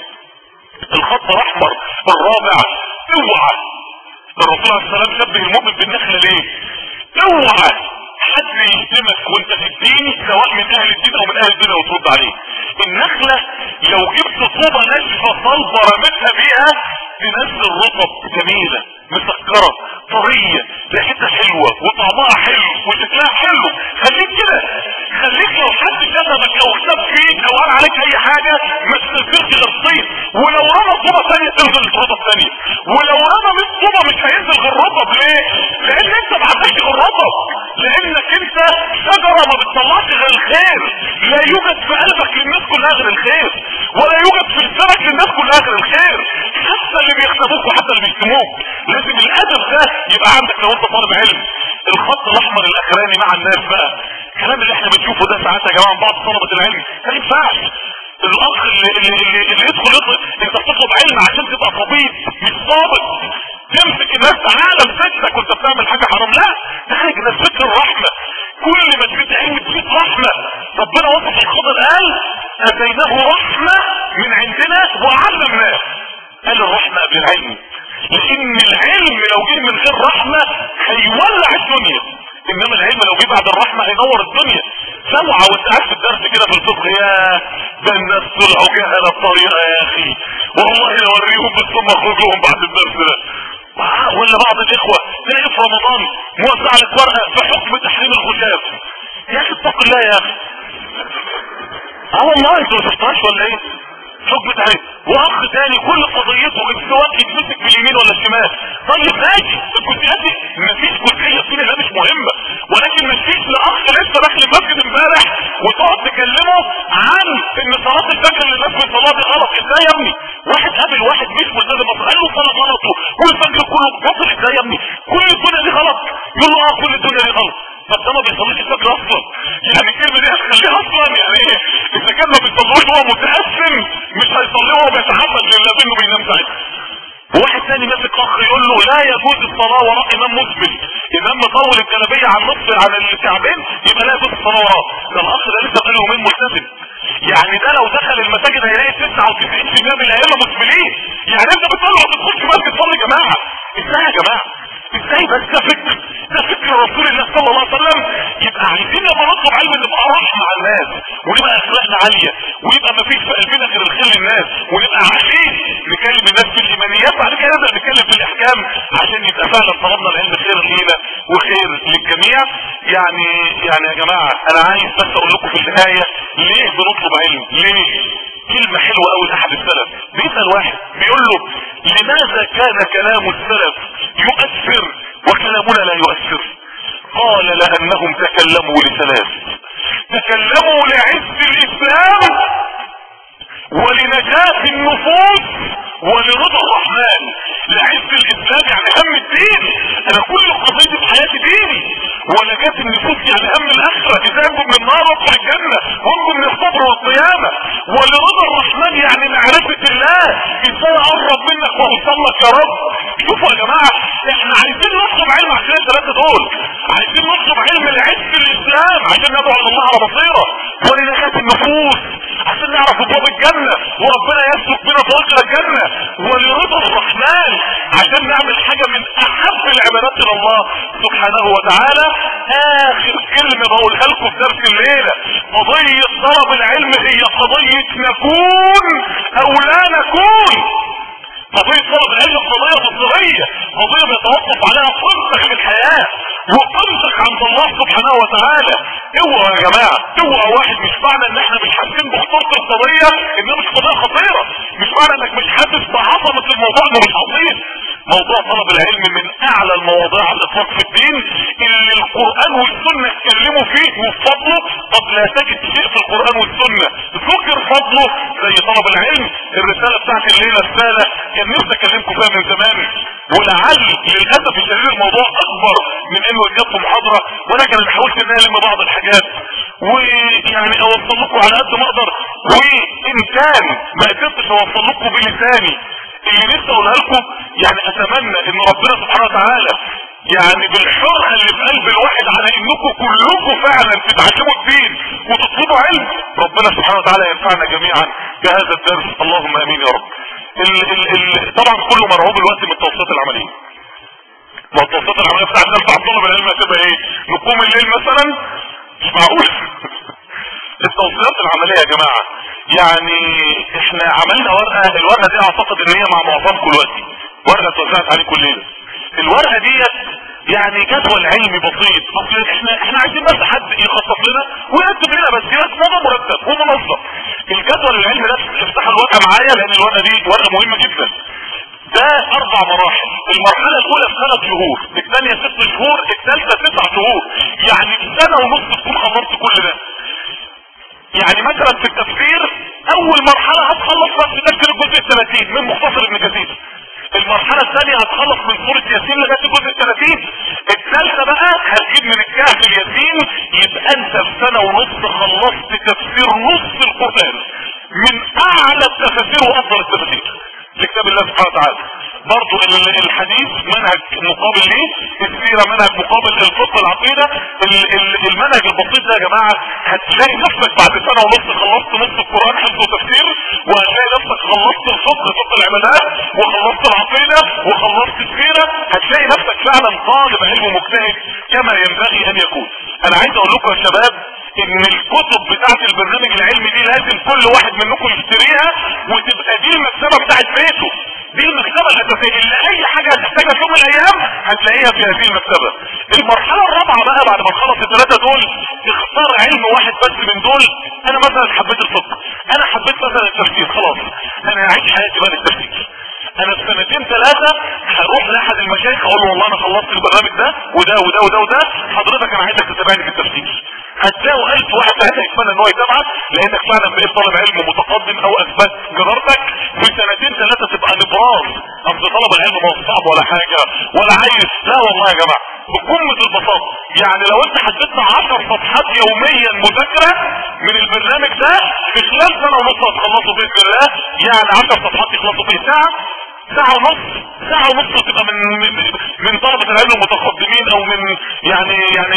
[SPEAKER 2] الخط الاحمر الرابع اوعى الرسول عليه السلام شبه المؤمن بالنخلة ليه اوعى حد يشتمك وانت في الدين سواء من اهل الدين او من اهل الدين وترد عليه النخلة لو جبت طوبة ناشفة صلبة رميتها بيها تنزل رطب جميلة مسكرة طرية ريحتها حلوة وطعمها حلو وشكلها حلو خليك كده خليك لو حد شتمك او اختب فيك او قال عليك اي حاجة ما تنزلش غير طين ولو رمى طوبة ثانية تنزل رطب ثانية ولو رمى 100 طوبة مش هينزل غير رطب ليه؟ لان انت ما عندكش غير رطب لانك انت شجرة ما بتطلعش غير الخير لا يوجد في قلبك للناس كلها غير الخير ولا يوجد في لسانك للناس كلها غير الخير حتى اللي بيخطبوك وحتى اللي بيشتموك لازم الادب ده يبقى عندك لو انت طالب علم الخط الاحمر الاخراني مع الناس بقى الكلام اللي احنا بنشوفه ده ساعات يا جماعه بعض طلبه العلم ما ينفعش الاخ اللي, اللي, اللي, اللي يدخل يطلب انت بتطلب علم عشان تبقى طبيب مش ضابط تمسك الناس تعالى مسكتك وانت بتعمل حاجه حرام لا ده حاجه ده فكر الرحمه كل ما تزيد علم تزيد رحمه ربنا وصف الخضر قال اتيناه رحمه من عندنا وعلمناه قال الرحمه قبل العلم لان العلم لو جه من غير رحمه هيولع الدنيا انما العلم لو جه بعد الرحمه هينور الدنيا سمعة وانت قاعد في الدرس كده في الفقه يا ده الناس طلعوا جهل الطريقه يا اخي والله لوريهم بس هم اخرج لهم بعد الدرس ده ولا بعض الاخوة تلاقي في رمضان موزع لك ورقة في حكم تحريم الخشاف يا اخي اتق الله يا اخي اه والله انتوا ما شفتهاش ولا ايه حكم تحريم واخ تاني كل قضيته السواق يتمسك باليمين ولا الشمال طيب ماشي الجزئيات دي مفيش جزئيه فينا ده مش مهمه ولكن مفيش لاخ لسه داخل المسجد امبارح وتقعد تكلمه عن ان صلاه الفجر اللي الناس بتصليها دي غلط ازاي يا ابني واحد قابل واحد مش ملتزم اصلا قال له صلاه غلط والفجر كله باطل ازاي يا ابني كل الدنيا دي غلط يقول له اه كل الدنيا دي غلط طب ده ما بيصليش الفجر اصلا يعني الكلمه دي هتخليه اصلا يعني ايه اذا كان ما بيصلوش هو متاثم مش هيصلي هو بيتعبد لله انه بينام ساعتها واحد تاني ماسك اخ يقول له لا يجوز الصلاه وراء امام مسلم امام مطول الجلابيه عن نصف عن الكعبين يبقى لا يجوز الصلاه وراه ده الاخ ده لسه بقاله يومين ملتزم يعني ده لو دخل المساجد هيلاقي 99% من الائمه مسلمين يعني انت بتقول له ما تدخلش مسجد صلي يا جماعه ازاي يا جماعه ازاي بس ده فكر ده فكر رسول الله صلى الله عليه وسلم يبقى عايزين لما نطلب علم نبقى رحمة مع الناس ونبقى اخلاقنا عالية ويبقى ما فيش في قلبنا غير الخير للناس ونبقى عارفين نكلم الناس في الايمانيات بعد كده نبدا نتكلم في الاحكام عشان يبقى فعلا طلبنا العلم خير لينا وخير للجميع يعني يعني يا جماعه انا عايز بس اقول لكم في النهايه ليه بنطلب علم؟ ليه؟ كلمة حلوة قوي لأحد السلف بيسأل واحد بيقول له لماذا كان كلام السلف يؤثر وكلامنا لا يؤثر قال لأنهم تكلموا لثلاث تكلموا لعز الإسلام ولنجاة النفوس ولرضا الرحمن لعز الإسلام يعني هم الدين أنا كل قضيتي في حياتي ديني ونجاة النفوس يعني هم الآخرة إذا أنتم من النار وادخل الجنة وانتم من الصبر والقيامة ولرضا الرحمن يعني معرفة الله إزاي أقرب منك وأوصل لك يا رب شوفوا يا جماعة إحنا عايزين نطلب علم عشان الثلاثة دول عايزين نطلب علم لعز الإسلام عشان ندعو الله على بصيرة ولنجاة النفوس عشان نعرف ابواب الجنة وربنا يسلك بنا طريق الجنة ولرضا الرحمن عشان نعمل حاجة من احب العبادات الى الله سبحانه وتعالى اخر كلمة بقولها لكم في درس الليلة قضية طلب العلم هي قضية نكون او لا نكون قضية طلب العلم قضية مصيرية قضية بيتوقف عليها قيمتك في الحياة وقيمتك عند الله سبحانه وتعالى اوعى يا جماعة اوعى واحد مش معنى ان احنا مش حاسين بخطورة القضية انها مش قضية خطيرة مش معنى انك مش حاسس بعظمة الموضوع انه مش عظيم موضوع طلب العلم من اعلى المواضيع على الاطلاق في الدين اللي القرآن والسنة اتكلموا فيه وفضله قد لا تجد شيء في القرآن والسنة ذكر فضله زي طلب العلم الرسالة بتاعت الليلة رسالة كان نفسي اكلمكم فيها من زمان ولعل للاسف الشديد الموضوع اكبر من انه يتجاب في محاضرة ولكن انا حاولت ان الم بعض الحاجات ويعني اوصل لكم على قد ما اقدر وان كان ما قدرتش اوصل لكم بلساني اللي نفسي اقولها لكم يعني اتمنى ان ربنا سبحانه وتعالى يعني بالحرقة اللي في قلب الواحد على انكم كلكم فعلا تتعلموا الدين وتطلبوا علم ربنا سبحانه وتعالى ينفعنا جميعا بهذا الدرس اللهم امين يا رب ال ال ال طبعا كله مرعوب الوقت من التوصيات العمليه ما التوصيات العمليه بتاعت نفس عبد الله العلم هتبقى ايه نقوم الليل مثلا مش معقول التوصيات العمليه يا جماعه يعني احنا عملنا ورقه الورقه دي اعتقد ان هي مع معظمكم دلوقتي ورقه اتوزعت عليكم الليله الورقه ديت يعني جدول علمي بسيط اصل احنا احنا عايزين بس حد يخصص لنا ويكتب لنا بس يكتب مرتب ومنظم الجدول العلمي ده افتح الورقه معايا لان الورقه دي ورقه مهمه جدا ده اربع مراحل المرحله الاولى في ثلاث شهور الثانيه ست شهور الثالثه تسع شهور يعني سنه ونص تكون خلصت كل ده يعني مثلا في التفسير اول مرحله هتخلص بس تفسير الجزء الثلاثين من مختصر ابن كثير المرحلة الثانية هتخلص من سورة ياسين لغاية الجزء الثلاثين الثالثة بقى هتجيب من الكهف الياسين يبقى انت في سنة ونص خلصت تفسير نص القرآن من اعلى التفاسير وافضل التفاسير لكتاب الله سبحانه وتعالى برضو الحديث منهج مقابل ليه السيرة منهج مقابل الفقه العقيدة المنهج البسيط ده يا جماعة هتلاقي نفسك بعد سنة ونص خلصت نص القرآن حفظ وتفسير وهتلاقي نفسك خلصت الفقه فقه العبادات وخلصت العقيدة وخلصت السيرة هتلاقي نفسك فعلا طالب علم مجتهد كما ينبغي ان يكون انا عايز اقول لكم يا شباب ان الكتب بتاعت البرنامج العلمي دي لازم كل واحد منكم يشتريها وتبقى دي المكتبة بتاعت بيته دي المكتبة الاساسية اللي اي حاجة هتحتاجها في يوم من الايام هتلاقيها في هذه المكتبة المرحلة الرابعة بقى بعد ما تخلص الثلاثة دول تختار علم واحد بس من دول انا مثلا حبيت الفقه انا حبيت مثلا التفسير خلاص انا هعيش حياتي بقى للتفسير انا في سنتين ثلاثة هروح لاحد المشايخ اقول له والله انا خلصت البرنامج ده وده وده وده وده حضرتك انا عايزك تتابعني في التفسير هتلاقوا الف واحد ساعتها يتمنى ان هو يتابعك لانك فعلا بقيت طالب علم متقدم او اثبت جدارتك في سنتين ثلاثة تبقى نبراس اصل طلب العلم ما هو صعب ولا حاجة ولا عايز لا والله يا جماعة بقمة البساطة يعني لو انت حددنا 10 صفحات يوميا مذاكرة من البرنامج ده في خلال سنة ونص هتخلصوا باذن الله يعني 10 صفحات يخلصوا في ساعة ساعة ونص ساعة ونص تبقى من من, من طلبة العلم المتقدمين او من يعني يعني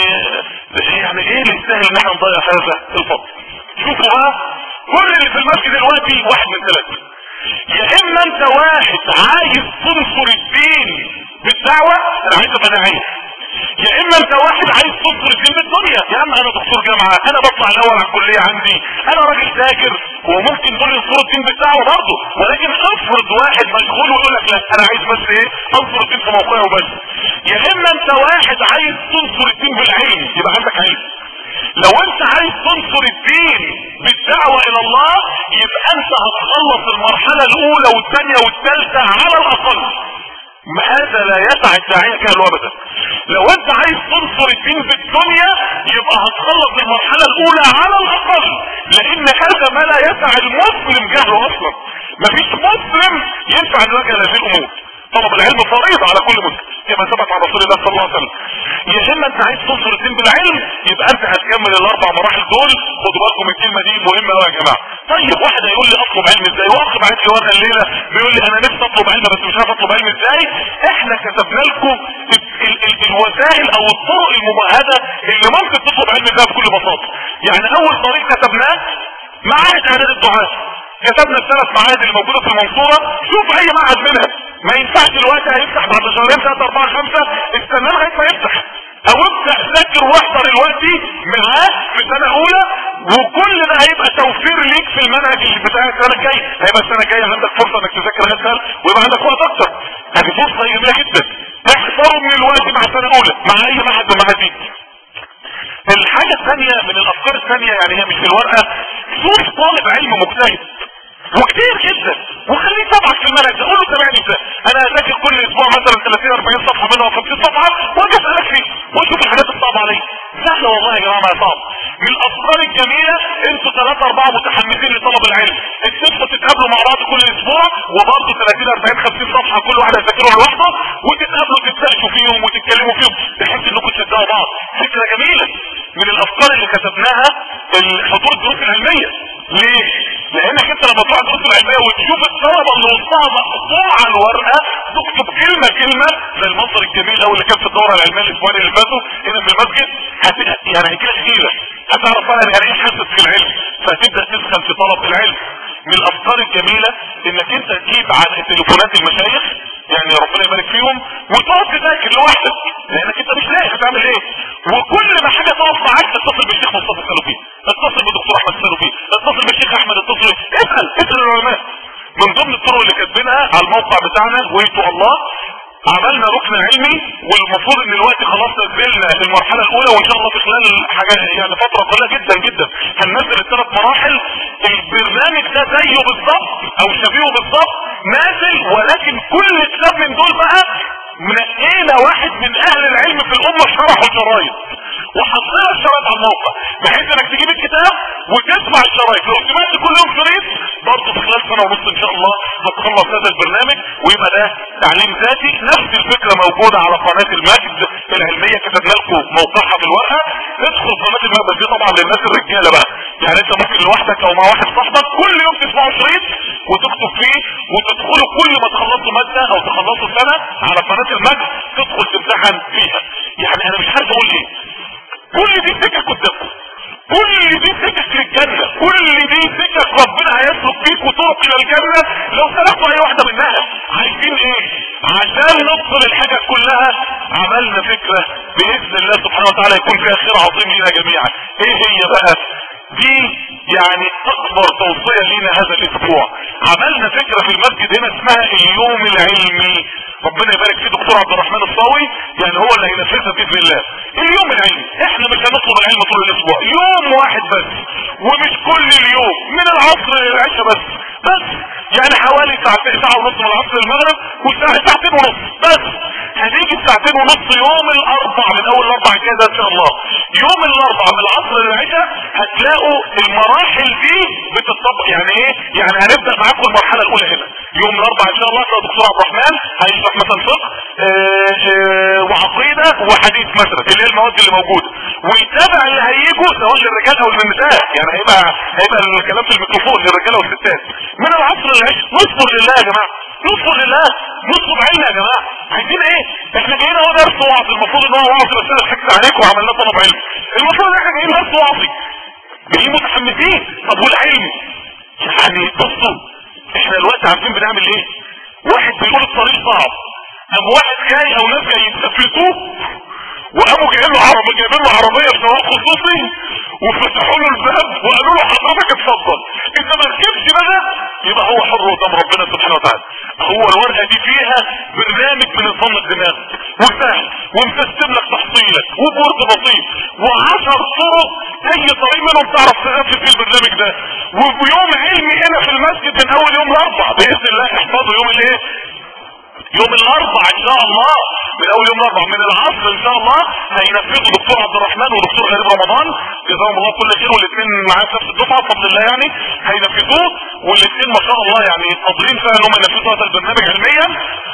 [SPEAKER 2] يعني ايه اللي يستاهل ان احنا نضيع هذا الفضل شوفوا بقى كل اللي في المسجد دلوقتي واحد من ثلاثة يا اما انت واحد عايز تنصر الدين بالدعوة انا عايز ابقى داعية يا اما انت واحد عايز تنصر الدين بالدنيا يا اما انا دكتور جامعة انا بطلع الاول على الكلية عندي انا راجل ذاكر وممكن دول ينصروا الدين بالدعوة برضه ولكن افرض واحد مشغول ويقول لك لا انا عايز بس ايه انصر الدين في موقعه وبس يا اما انت واحد عايز تنصر الدين بالعلم يبقى عندك علم لو انت عايز تنصر الدين بالدعوة الى الله يبقى انت هتخلص المرحلة الاولى والثانية والثالثة على الاقل هذا لا يسع الداعية كهله ابدا لو انت عايز تنصر الدين في الدنيا يبقى هتخلص المرحلة الاولى على الاقل لان هذا ما لا يسع المسلم جهله اصلا مفيش مسلم ينفع ان يواجه هذه الامور طلب العلم فريضة على كل مسلم كما ثبت عن رسول الله صلى الله عليه وسلم يا اما انت عايز تنصر الدين بالعلم يبقى انت هتكمل الاربع مراحل دول خدوا بالكم الكلمه دي مهمه قوي يا جماعه طيب واحد هيقول لي اطلب علم ازاي واخ بعت لي ورقه الليله بيقول لي انا نفسي اطلب علم بس مش عارف اطلب علم ازاي احنا كتبنا لكم الوسائل او الطرق الممهده اللي ممكن تطلب علم بها بكل بساطه يعني اول طريق كتبناه معاهد اعداد الدعاء كتبنا الثلاث معاهد اللي موجوده في المنصوره شوف اي معهد منها ما ينفعش دلوقتي هيفتح بعد شهرين ثلاثة أربعة خمسة استنى لغاية ما يفتح أو ابدأ ذاكر واحضر دلوقتي معاه في سنة أولى وكل ده هيبقى توفير ليك في المنهج اللي بتاع السنة الجاية هيبقى السنة الجاية عندك فرصة إنك تذاكر أسهل ويبقى عندك وقت أكتر هذه فرصة جميلة جدا احضروا من الوقت مع سنة أولى مع أي معهد من المعاهد دي الحاجة الثانية من الأفكار الثانية يعني هي مش في الورقة شوف طالب علم مجتهد وكتير جدا وخليه يتابعك في المنهج ده قول له تابعني ازاي انا اذاكر كل اسبوع مثلا 30 40 صفحه منها 50 صفحه واجي اسالك فيه واشوف الحاجات الصعبه عليا سهله والله يا جماعه ما صعب من الافكار الجميله انتوا ثلاثه اربعه متحمسين لطلب العلم الصفه تتقابلوا مع بعض كل اسبوع وبرضه 30 40 50 صفحه كل واحد هيذاكرهم لوحده وتتقابلوا تتناقشوا فيهم وتتكلموا فيهم بحيث انكم تشجعوا بعض فكره جميله من الافكار اللي كتبناها حضور الدروس العلميه ليه؟ لانك انت لما تروح الدروس العلميه وتشوف الطلبه اللي وسطها مقطوع على الورقه تكتب كلمه كلمه زي المنظر الجميل قوي اللي كان في الدوره العلميه الاسبوعين اللي فاتوا هنا في المسجد هت... يعني هيجيلك حيله هتعرف بقى يعني ايه حاسس في العلم فهتبدا تسخن في طلب العلم من الافكار الجميله انك انت تجيب على تليفونات المشايخ يعني ربنا يبارك فيهم وتقعد تذاكر لوحدك لانك انت مش لاقي هتعمل ايه وكل ما حاجه تقف معاك تتصل بالشيخ مصطفى السلوفي اتصل بالدكتور احمد السلوفي اتصل بالشيخ احمد اتصل اسال اسال العلماء من ضمن الطرق اللي كاتبينها على الموقع بتاعنا ويتو الله عملنا ركن علمي والمفروض ان الوقت خلاص نزلنا المرحله الاولى وان شاء الله في خلال حاجه يعني فتره قليله جدا جدا هننزل الثلاث مراحل البرنامج ده زيه بالظبط او شبيهه بالظبط نازل ولكن كل كتاب من دول بقى منقينا واحد من اهل العلم في الامه شرحوا الشرايط وحطينا الشرايط على الموقع بحيث انك تجيب الكتاب وتسمع الشرايط لو سمعت كل يوم شريط برضه في خلال سنه ونص ان شاء الله هتخلص هذا البرنامج ويبقى ده تعليم ذاتي نفس الفكره موجوده على قناه المجد العلميه كتبنا لكم موقعها بالورقه ادخل قناه المجد دي طبعا للناس الرجاله بقى يعني انت ممكن لوحدك او مع واحد صاحبك كل يوم تسمعوا شريط وتكتب فيه وتدخلوا كل ما تخلصوا ماده او تخلصوا سنه على قناه المجد تدخل تمتحن فيها يعني انا مش عارف اقول ايه كل دي سكك قدامكم كل دي سكك للجنة كل دي سكك ربنا هيسلك فيك وطرق الى الجنة لو سلكتوا اي واحدة منها عايزين ايه عشان نبطل الحاجة كلها عملنا فكرة باذن الله سبحانه وتعالى يكون فيها خير عظيم لنا جميعا ايه هي بقى دي يعني اكبر توصية لينا هذا الاسبوع عملنا فكرة في المسجد هنا اسمها اليوم العلمي ربنا يبارك فيه دكتور عبد الرحمن الصاوي يعني هو اللي هينفذها باذن الله اليوم العلمي احنا مش هنطلب العلم طول الاسبوع يوم واحد بس ومش كل اليوم من العصر للعشاء بس بس يعني حوالي ساعتين ساعة ونص من العصر للمغرب وساعة ساعتين ونص بس هنيجي الساعتين ونص يوم الاربع من اول الاربع كده ان شاء الله يوم الاربع من العصر للعشاء هتلاقوا المراحل دي بتطبق يعني ايه يعني هنبدا معاكم المرحله الاولى هنا يوم الاربع ان شاء الله تلاقوا دكتور عبد الرحمن هيشرح مثلا فقه وعقيده وحديث مثلا اللي هي المواد اللي موجوده ويتابع اللي هيجوا سواء للرجال او للنساء يعني هيبقى هيبقى الكلام في الميكروفون للرجاله والستات من العصر للعشاء نصبر لله يا جماعه نصبر لله نصبر علم يا جماعه عايزين ايه احنا جايين اهو درس وعظ المفروض ان هو وعظ بس انا ضحكت عليكم وعملنا طلب علم المفروض ان احنا جايين درس وعظي جايين متحمسين طب والعلم يعني بصوا احنا دلوقتي عارفين بنعمل ايه واحد بيقول الطريق صعب ام واحد جاي او ناس جايين يثبتوه وقاموا جايين له عربيه جايبين له عربيه بسواق خصوصي وفتحوا له الباب وقالوا له حضرتك اتفضل انت ما ركبتش بقى يبقى هو حر قدام ربنا سبحانه وتعالى هو الورقه دي فيها برنامج من نظام الدماغ وسهل ومسستم لك تحصيلك وبورد بسيط وعشر طرق اي طريق منهم تعرف تنفذ في البرنامج ده ويوم علمي هنا في المسجد من اول يوم الاربع باذن الله احفظوا يوم الايه يوم الاربع ان شاء الله من اول يوم الاربع من العصر ان شاء الله هينفذوا دكتور عبد الرحمن ودكتور غريب رمضان جزاهم الله كل خير والاثنين معاه في نفس الدفعه بفضل الله يعني هينفذوه والاثنين ما شاء الله يعني قادرين فعلا ان هم ينفذوا هذا البرنامج علميا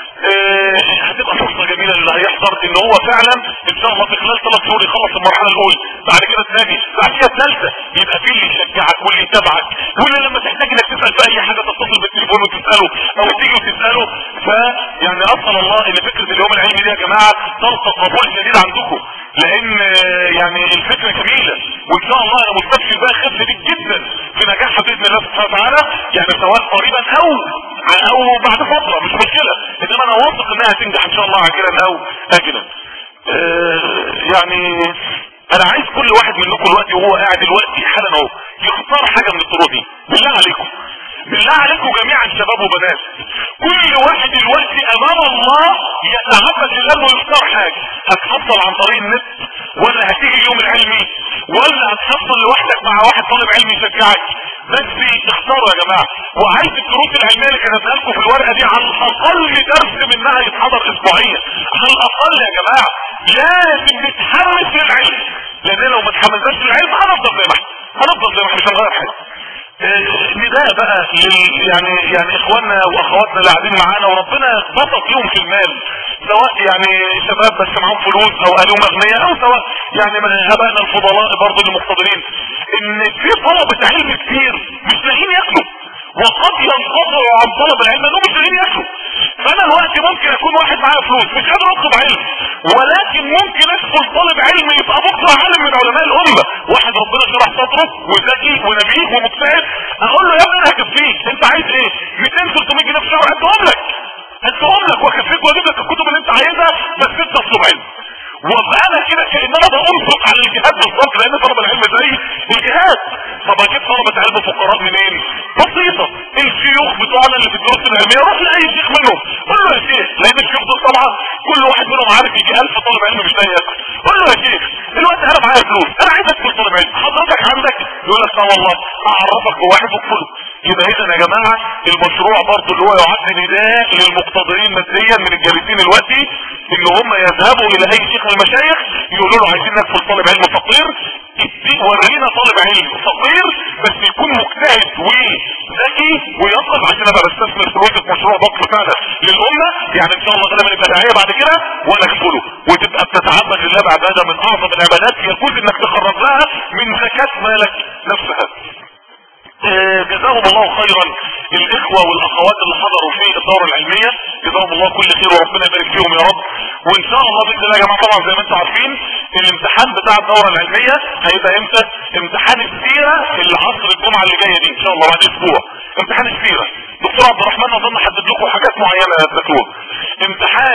[SPEAKER 2] اه هتبقى فرصه جميله اللي هيحضر ان هو فعلا ان شاء الله في خلال ثلاث شهور يخلص المرحله الاولى بعد كده الثاني بعد كده الثالثه يبقى في اللي يشجعك واللي يتابعك واللي لما تحتاج انك تسال في اي حاجه تتصل بالتليفون وتساله او تيجي وتساله ف يعني اسال الله ان فكره اليوم العلمي دي يا جماعه تلقى قبول شديد عندكم لان يعني الفكره جميله وان شاء الله انا مستبشر بقى خير شديد جدا في نجاحها باذن الله سبحانه وتعالى يعني سواء قريبا او او بعد فتره مش مشكله انما انا واثق انها تنجح ان شاء الله عاجلا او اجلا آه يعني انا عايز كل واحد منكم دلوقتي وهو قاعد دلوقتي حالا اهو يختار حاجه من الطرق دي بالله عليكم بالله عليكم جميعا شباب وبنات كل واحد دلوقتي امام الله يتعبد لله انه يختار حاجه هتحصل عن طريق النت ولا هتيجي اليوم العلمي ولا هتحصل لوحدك مع واحد طالب علمي يشجعك بس اختاروا يا جماعه وعايز الدروس العلميه اللي كتبتها لكم في الورقه دي على الاقل درس منها يتحضر اسبوعيا على الاقل يا جماعه لازم نتحمس للعلم لان لو ما تحمسناش للعلم هنفضل زي ما احنا هنفضل زي ما احنا مش هنغير حاجه نداء بقى لل يعني يعني اخواننا واخواتنا اللي قاعدين معانا وربنا بسط لهم في المال سواء يعني شباب بس معاهم فلوس او اهاليهم اغنياء او سواء يعني من ابائنا الفضلاء برضه المقتدرين ان في طلبة علم كتير مش لاقيين ياكلوا وقد ينقطعوا عن طلب العلم انهم مش لاقيين ياكلوا فانا الوقت ممكن اكون واحد معايا فلوس مش قادر اطلب علم ولكن ممكن ادخل طالب علم يبقى بكره عالم من علماء الامه واحد ربنا شرح صدره وذكي ونبيه ومجتهد اقول له يا ابني انا هكفيك انت عايز ايه 200 300 جنيه في الشهر اديهم لك اديهم لك واكفيك واجيب لك الكتب اللي انت عايزها بس انت اطلب علم وابقى انا كده كان انا بانفق على الجهاد بالظبط لان طلب العلم زي الجهاد طب اجيب طلبة علم فقراء منين بسيطة الشيوخ بتوعنا اللي في الدروس العلمية روح لاي شيخ منهم قول له يا شيخ لان الشيوخ دول طبعا كل واحد منهم عارف يجي 1000 طالب علم مش لاقي ياكل قول له يا شيخ دلوقتي انا معايا فلوس انا عايز ادخل طالب علم حضرتك عندك يقول لك اه والله اعرفك بواحد وادخله يبقى اذا يا جماعه المشروع برضه اللي هو يعد نداء للمقتدرين ماديا من الجالسين دلوقتي ان هم يذهبوا الى اي شيخ من المشايخ يقولوا له عايزين ندخل طالب علم فقير ورينا طالب علم فقير بس يكون مجتهد وذكي ويطلب عشان ابقى بستثمر فلوسي في مشروع ضخم فعلا للامه يعني ان شاء الله غالبا يبقى داعيه بعد كده وانا اكفله وتبقى بتتعبد لله بعباده من اعظم العبادات يجوز انك تخرج لها من زكاه مالك نفسها جزاهم الله خيرا الاخوة والاخوات اللي حضروا في الدورة العلمية جزاهم الله كل خير وربنا يبارك فيهم يا رب وان شاء الله باذن الله يا جماعة طبعا زي ما انتم عارفين الامتحان بتاع الدورة العلمية هيبقى امتى امتحان السيرة العصر الجمعة اللي جاية دي ان شاء الله بعد اسبوع امتحان السيرة دكتور عبد الرحمن اظن حدد لكم حاجات معينة تذاكروها امتحان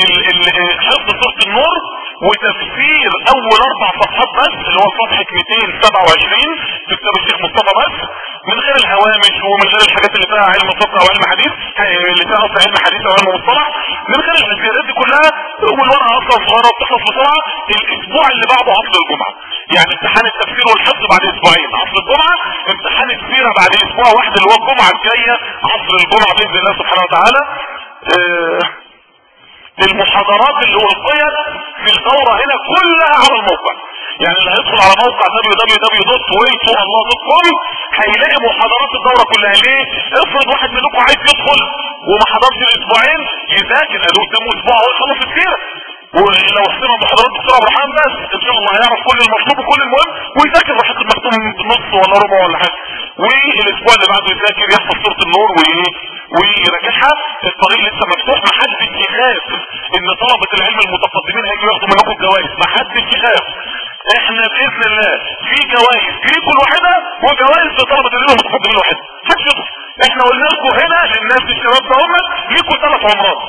[SPEAKER 2] حفظ سورة النور وتفسير اول اربع صفحات بس اللي هو صفحة 227 في كتاب الشيخ مصطفى بس من غير الهوامش ومن غير الحاجات اللي فيها علم فقه او علم حديث اللي فيها اصلا علم حديث او علم مصطلح من غير الزيادات دي كلها والورقه اصلا صغيره وبتخلص بسرعه الاسبوع اللي بعده عصر الجمعه يعني امتحان التفسير والحفظ بعد اسبوعين عصر الجمعه امتحان السيره بعد اسبوع واحد اللي هو الجمعه الجايه عصر الجمعه باذن الله سبحانه وتعالى اه المحاضرات اللي ألقيت في الدورة هنا كلها على الموقع يعني اللي هيدخل على موقع www.waytoallah.com هيلاقي محاضرات الدورة كلها ليه افرض واحد منكم عايز يدخل وما حضرش الاسبوعين يذاكر قالوا قدامه اسبوع هو يخلص السيرة ولو احترم محاضرات الدكتور عبد الرحمن بس ان شاء الله هيعرف كل المطلوب وكل المهم ويذاكر راحة المختوم نص ولا ربع ولا حاجه والاسبوع اللي بعده يذاكر يحفظ سوره النور وايه ويراجعها الطريق لسه مفتوح ما حدش يخاف ان طلبة العلم المتقدمين هيجوا ياخدوا منكم الجوائز ما حدش يخاف احنا باذن الله في جوائز ليكم الواحده وجوائز لطلبة العلم المتقدمين الواحده محدش يخاف احنا قلنا لكم هنا للناس الشباب ده هم ليكم ثلاث عمرات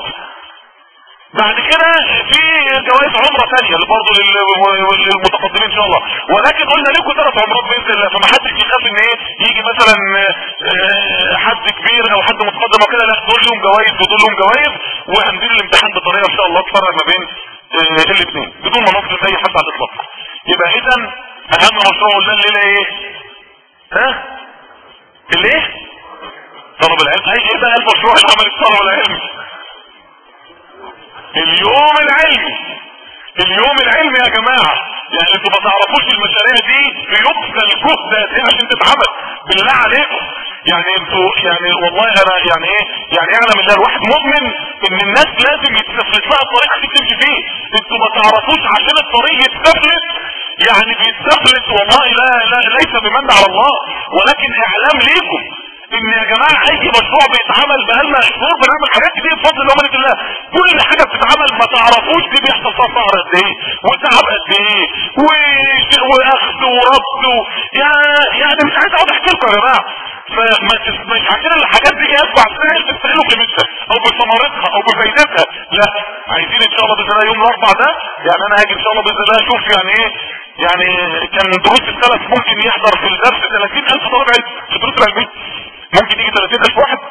[SPEAKER 2] بعد كده في جوائز عمره ثانيه برضه للمتقدمين ان شاء الله ولكن قلنا لكم ثلاث عمرات باذن الله فما حدش يخاف ان ايه يجي مثلا حد كبير او حد متقدم وكده لا دول لهم جوائز ودول لهم جوائز وهندير الامتحان بطريقه ان شاء الله تفرق ما بين الاثنين بدون ما نظلم اي حد على الاطلاق يبقى اذا اهم مشروع قلنا الليله ايه؟ ها؟ الايه؟ طلب العلم ايه بقى المشروع العملي في طلب العلم؟ اليوم العلمي اليوم العلمي يا جماعة يعني انتوا ما تعرفوش المشاريع دي بيبذل جهد قد ايه عشان تتعمل بالله عليكم يعني انتوا يعني والله انا يعني ايه يعني اعلم ان الواحد مؤمن ان الناس لازم يتسفلت لها الطريق عشان تمشي فيه انتوا ما تعرفوش عشان الطريق يتسفلت يعني بيتسفلت والله لا لا ليس بمن على الله ولكن اعلام ليكم ان يا جماعة اي مشروع بيتعمل بقالنا شهور بنعمل حاجات كتير بفضل الله ومنة الله كل حاجة بتتعمل ما تعرفوش دي بيحصل فيها سهر قد ايه وتعب قد ايه واخد وربط و... يا يعني مش عايز اقعد احكي لكم يا جماعة فما مش عشان الحاجات دي جايه بعد سنه تستغلوا قيمتها او بثمرتها او بفايدتها لا عايزين ان شاء الله باذن الله يوم الاربعاء ده يعني انا هاجي ان شاء الله باذن الله اشوف يعني ايه يعني كان دروس السلف ممكن يحضر في الدرس 30000 طالب علم في الدروس العلميه ممكن يجي 30000 واحد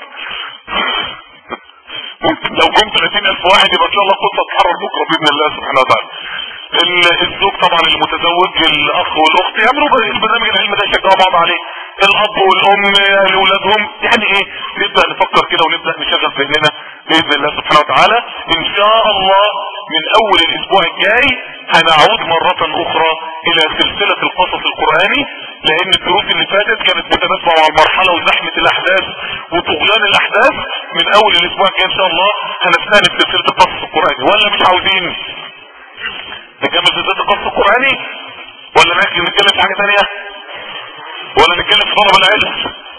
[SPEAKER 2] ممكن لو جم 30000 واحد يبقى ان شاء الله قصه تتحرر بكره باذن الله سبحانه وتعالى الزوج طبعا المتزوج الاخ والاخت يعملوا البرنامج العلمي ده يشجعوا بعض عليه الاب والام لاولادهم يعني ايه نبدا نفكر كده ونبدا نشغل ذهننا باذن الله سبحانه وتعالى ان شاء الله من اول الاسبوع الجاي هنعود مرة اخرى الى سلسلة القصص القرآني لان الدروس اللي فاتت كانت متناسبة مع المرحلة وزحمة الاحداث وطغيان الاحداث من اول الاسبوع الجاي ان شاء الله هنستهدف سلسلة القصص القرآني ولا مش عاوزين نكمل سلسلة القصص القرآني ولا نتكلم في حاجة تانية ولا نتكلم في طلب العلم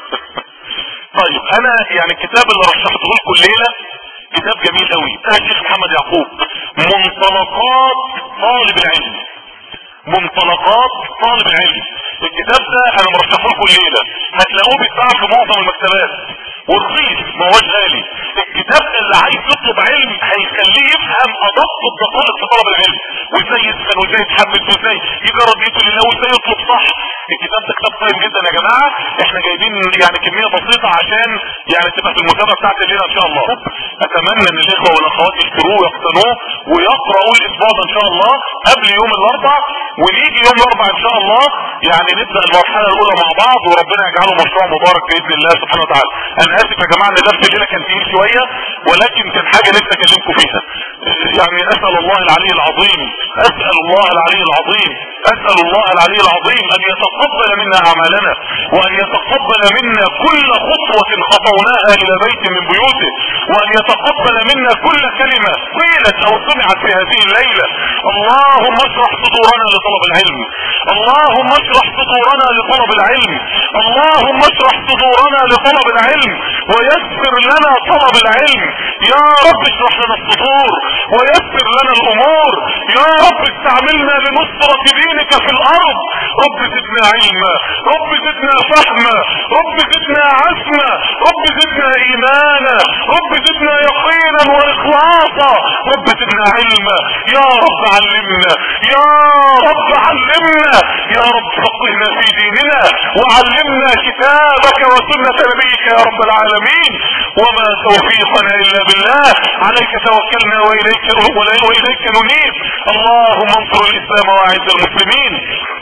[SPEAKER 2] طيب انا يعني الكتاب اللي رشحته لكم الليلة كتاب جميل قوي بتاع الشيخ محمد يعقوب منطلقات طالب العلم منطلقات طالب العلم الكتاب ده انا مرشحه لكم الليله هتلاقوه بيتباع في معظم المكتبات ورخيص ما هوش غالي الكتاب ده اللي عايز يطلب علم هيخليه يفهم ادق الدقائق في طلب العلم وازاي يسخن وازاي يتحمس وازاي يجرب يده لله وازاي يطلب صح الكتاب ده كتاب قيم جدا يا جماعه احنا جايبين يعني كميه بسيطه عشان يعني تبقى في المتابعه بتاعت الليله ان شاء الله اتمنى ان الاخوه والاخوات يشتروه ويقتنوه ويقراوا الاسبوع ده ان شاء الله قبل يوم الاربعاء ونيجي يوم الاربعاء ان شاء الله يعني نبدا المرحله الاولى مع بعض وربنا يجعله مشروع مبارك باذن الله سبحانه وتعالى انا اسف يا جماعه ان درس الليله كان تقيل شويه ولكن كان حاجه نفسي اكلمكم فيها يعني اسال الله العلي العظيم اسال الله العلي العظيم اسال الله العلي العظيم ان يتقبل منا اعمالنا وان يتقبل منا كل خطوه خطوناها الى بيت من بيوته وان يتقبل منا كل كلمه قيلت او سمعت في هذه الليله اللهم اشرح صدورنا لطلب العلم اللهم اشرح صدورنا لطلب العلم اللهم اشرح صدورنا لطلب العلم ويسر لنا طلب العلم يا رب اشرح لنا الصدور ويسر لنا الامور يا رب استعملنا لنصرة دينك في الارض رب زدنا علما رب زدنا فهما رب زدنا عزما رب زدنا ايمانا رب زدنا يقينا واخلاصا رب زدنا علما يا رب علمنا يا رب علمنا يا رب فقهنا في ديننا وعلمنا كتابك وسنة نبيك يا رب العالمين وما توفيقنا الا بالله عليك توكلنا واليك واليك ننيب اللهم انصر الاسلام واعز المسلمين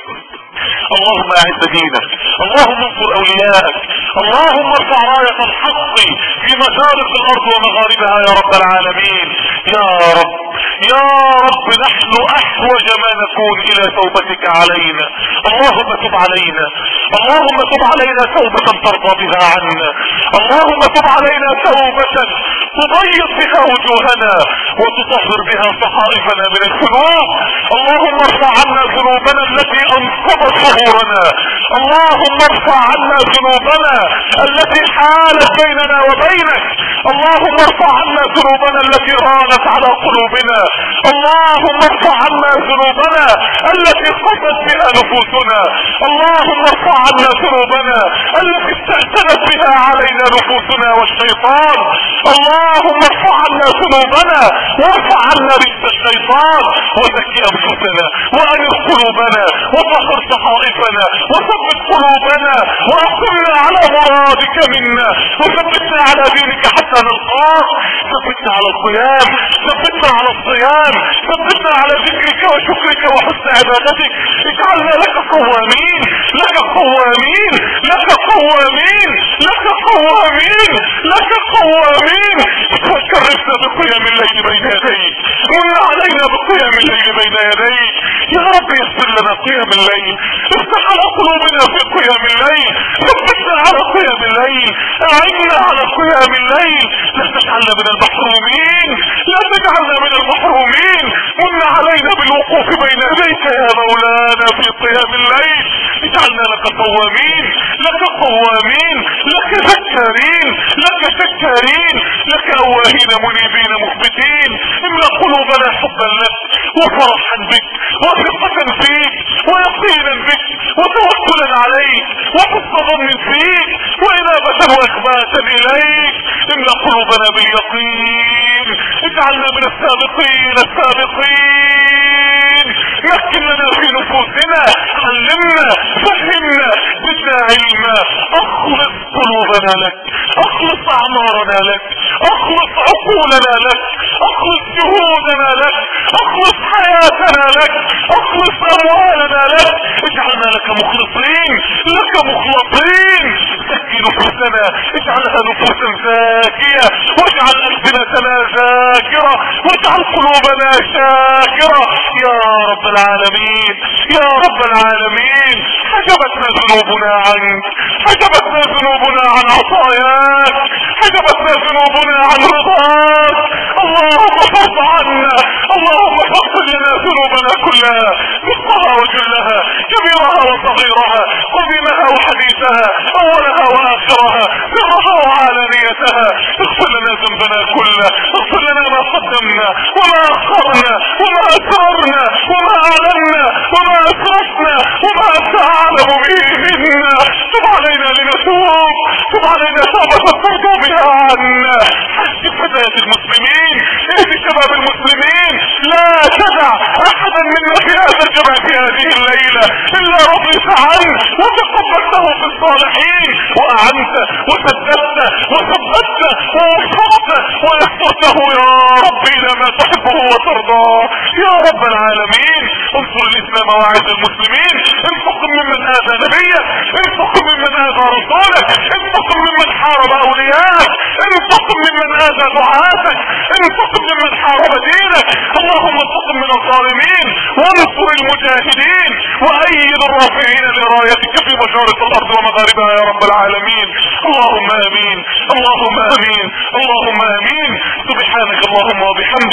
[SPEAKER 2] اللهم اعز دينك اللهم انصر اولياءك اللهم ارفع راية الحق في مشارق الارض ومغاربها يا رب العالمين يا رب يا رب نحن احوج ما نكون الى توبتك علينا اللهم تب علينا اللهم تب علينا توبة ترضى بها عنا اللهم تب علينا توبة تضيق بها وجوهنا وتطهر بها صحائفنا من الذنوب اللهم ارفع عنا ذنوبنا التي انقضت ظهورنا اللهم ارفع عنا ذنوبنا التي حالت بيننا وبينك اللهم ارفع عنا ذنوبنا التي رانت على قلوبنا اللهم ارفع عنا ذنوبنا التي قضت بها نفوسنا اللهم ارفع عنا ذنوبنا التي استأثرت بها علينا نفوسنا والشيطان اللهم ارفع عنا ذنوبنا وارفع عنا رجس الشيطان وزكي انفسنا وانر قلوبنا وطهر صحائفنا وثبت قلوبنا واقمنا على مرادك منا وثبتنا على دينك حتى نلقاك ثبتنا على القيام ثبتنا على الصيام ثبتنا على ذكرك وشكرك وحسن عبادتك اجعلنا لك قوامين لك قوامين لك قوامين لك قوامين لك قوامين وشرفنا بقيام الليل بين يديك من علينا بقيام الليل بين يديك يا رب يسر لنا قيام الليل افتح على قلوبنا في قيام الليل ثبتنا على قيام الليل اعنا على قيام الليل لا تجعلنا من المحرومين لا تجعلنا من المحرومين من علينا بالوقوف بين يديك يا مولانا في قيام الليل اجعلنا لك قوامين لك قوامين لك ذكارين لك شكارين لك اواهين منيبين مخبتين املا قلوبنا حبا لك وفرحا بك وثقة فيك ويقينا بك وتوكلا عليك وحسن ظن فيك وإنابة وإخباتا إليك املا قلوبنا باليقين اجعلنا من السابقين السابقين مكن لنا في نفوسنا علمنا فهمنا زدنا علما اخلص قلوبنا لك اخلص اعمارنا لك اخلص عقولنا لك اخلص جهودنا لك اخلص حياتنا لك اخلص اموالنا لك اجعلنا لك مخلصين لك مخلصين زكي نفوسنا اجعلها نفوسا زاكية واجعل ألسنتنا ذاكرة واجعل قلوبنا شاكرة يا رب العالمين يا رب العالمين حجبتنا ذنوبنا عنك حجبتنا ذنوبنا عن عطاياك حجبتنا ذنوبنا عن رضاك اللهم فرض عنا اللهم فاغفر لنا ذنوبنا كلها دقها وجلها كبيرها وصغيرها قديمها وحديثها اولها واخرها سرها وعلانيتها اغفر لنا ذنبنا كله اغفر لنا ما قدمنا وما اخرنا وما اسررنا وما اعلنا وما اسرفنا وما انت اعلم به منا تب علينا لنتوب تب علينا توبة ترضى بها عنا حج فتاة المسلمين اهد شباب المسلمين لا تدع احدا منا في هذا الجمع في هذه الليلة الا رضيت عنه وتقبلته في الصالحين واعنت وسددت وثبتت ووفقت ويسرته يا رب الى ما تحبه وترضاه يا رب العالمين انصر الاسلام وعز المسلمين انتقم ممن اذى نبيك انتقم ممن اذى رسولك انتقم ممن حارب اولياءك انتقم ممن اذى دعاتك انتقم ممن حارب دينك اللهم انتقم من الظالمين وانصر المجاهدين وايد الرافعين لرايتك في مشارق الارض ومغاربها يا رب العالمين اللهم امين اللهم امين اللهم امين سبحانك اللهم وبحمدك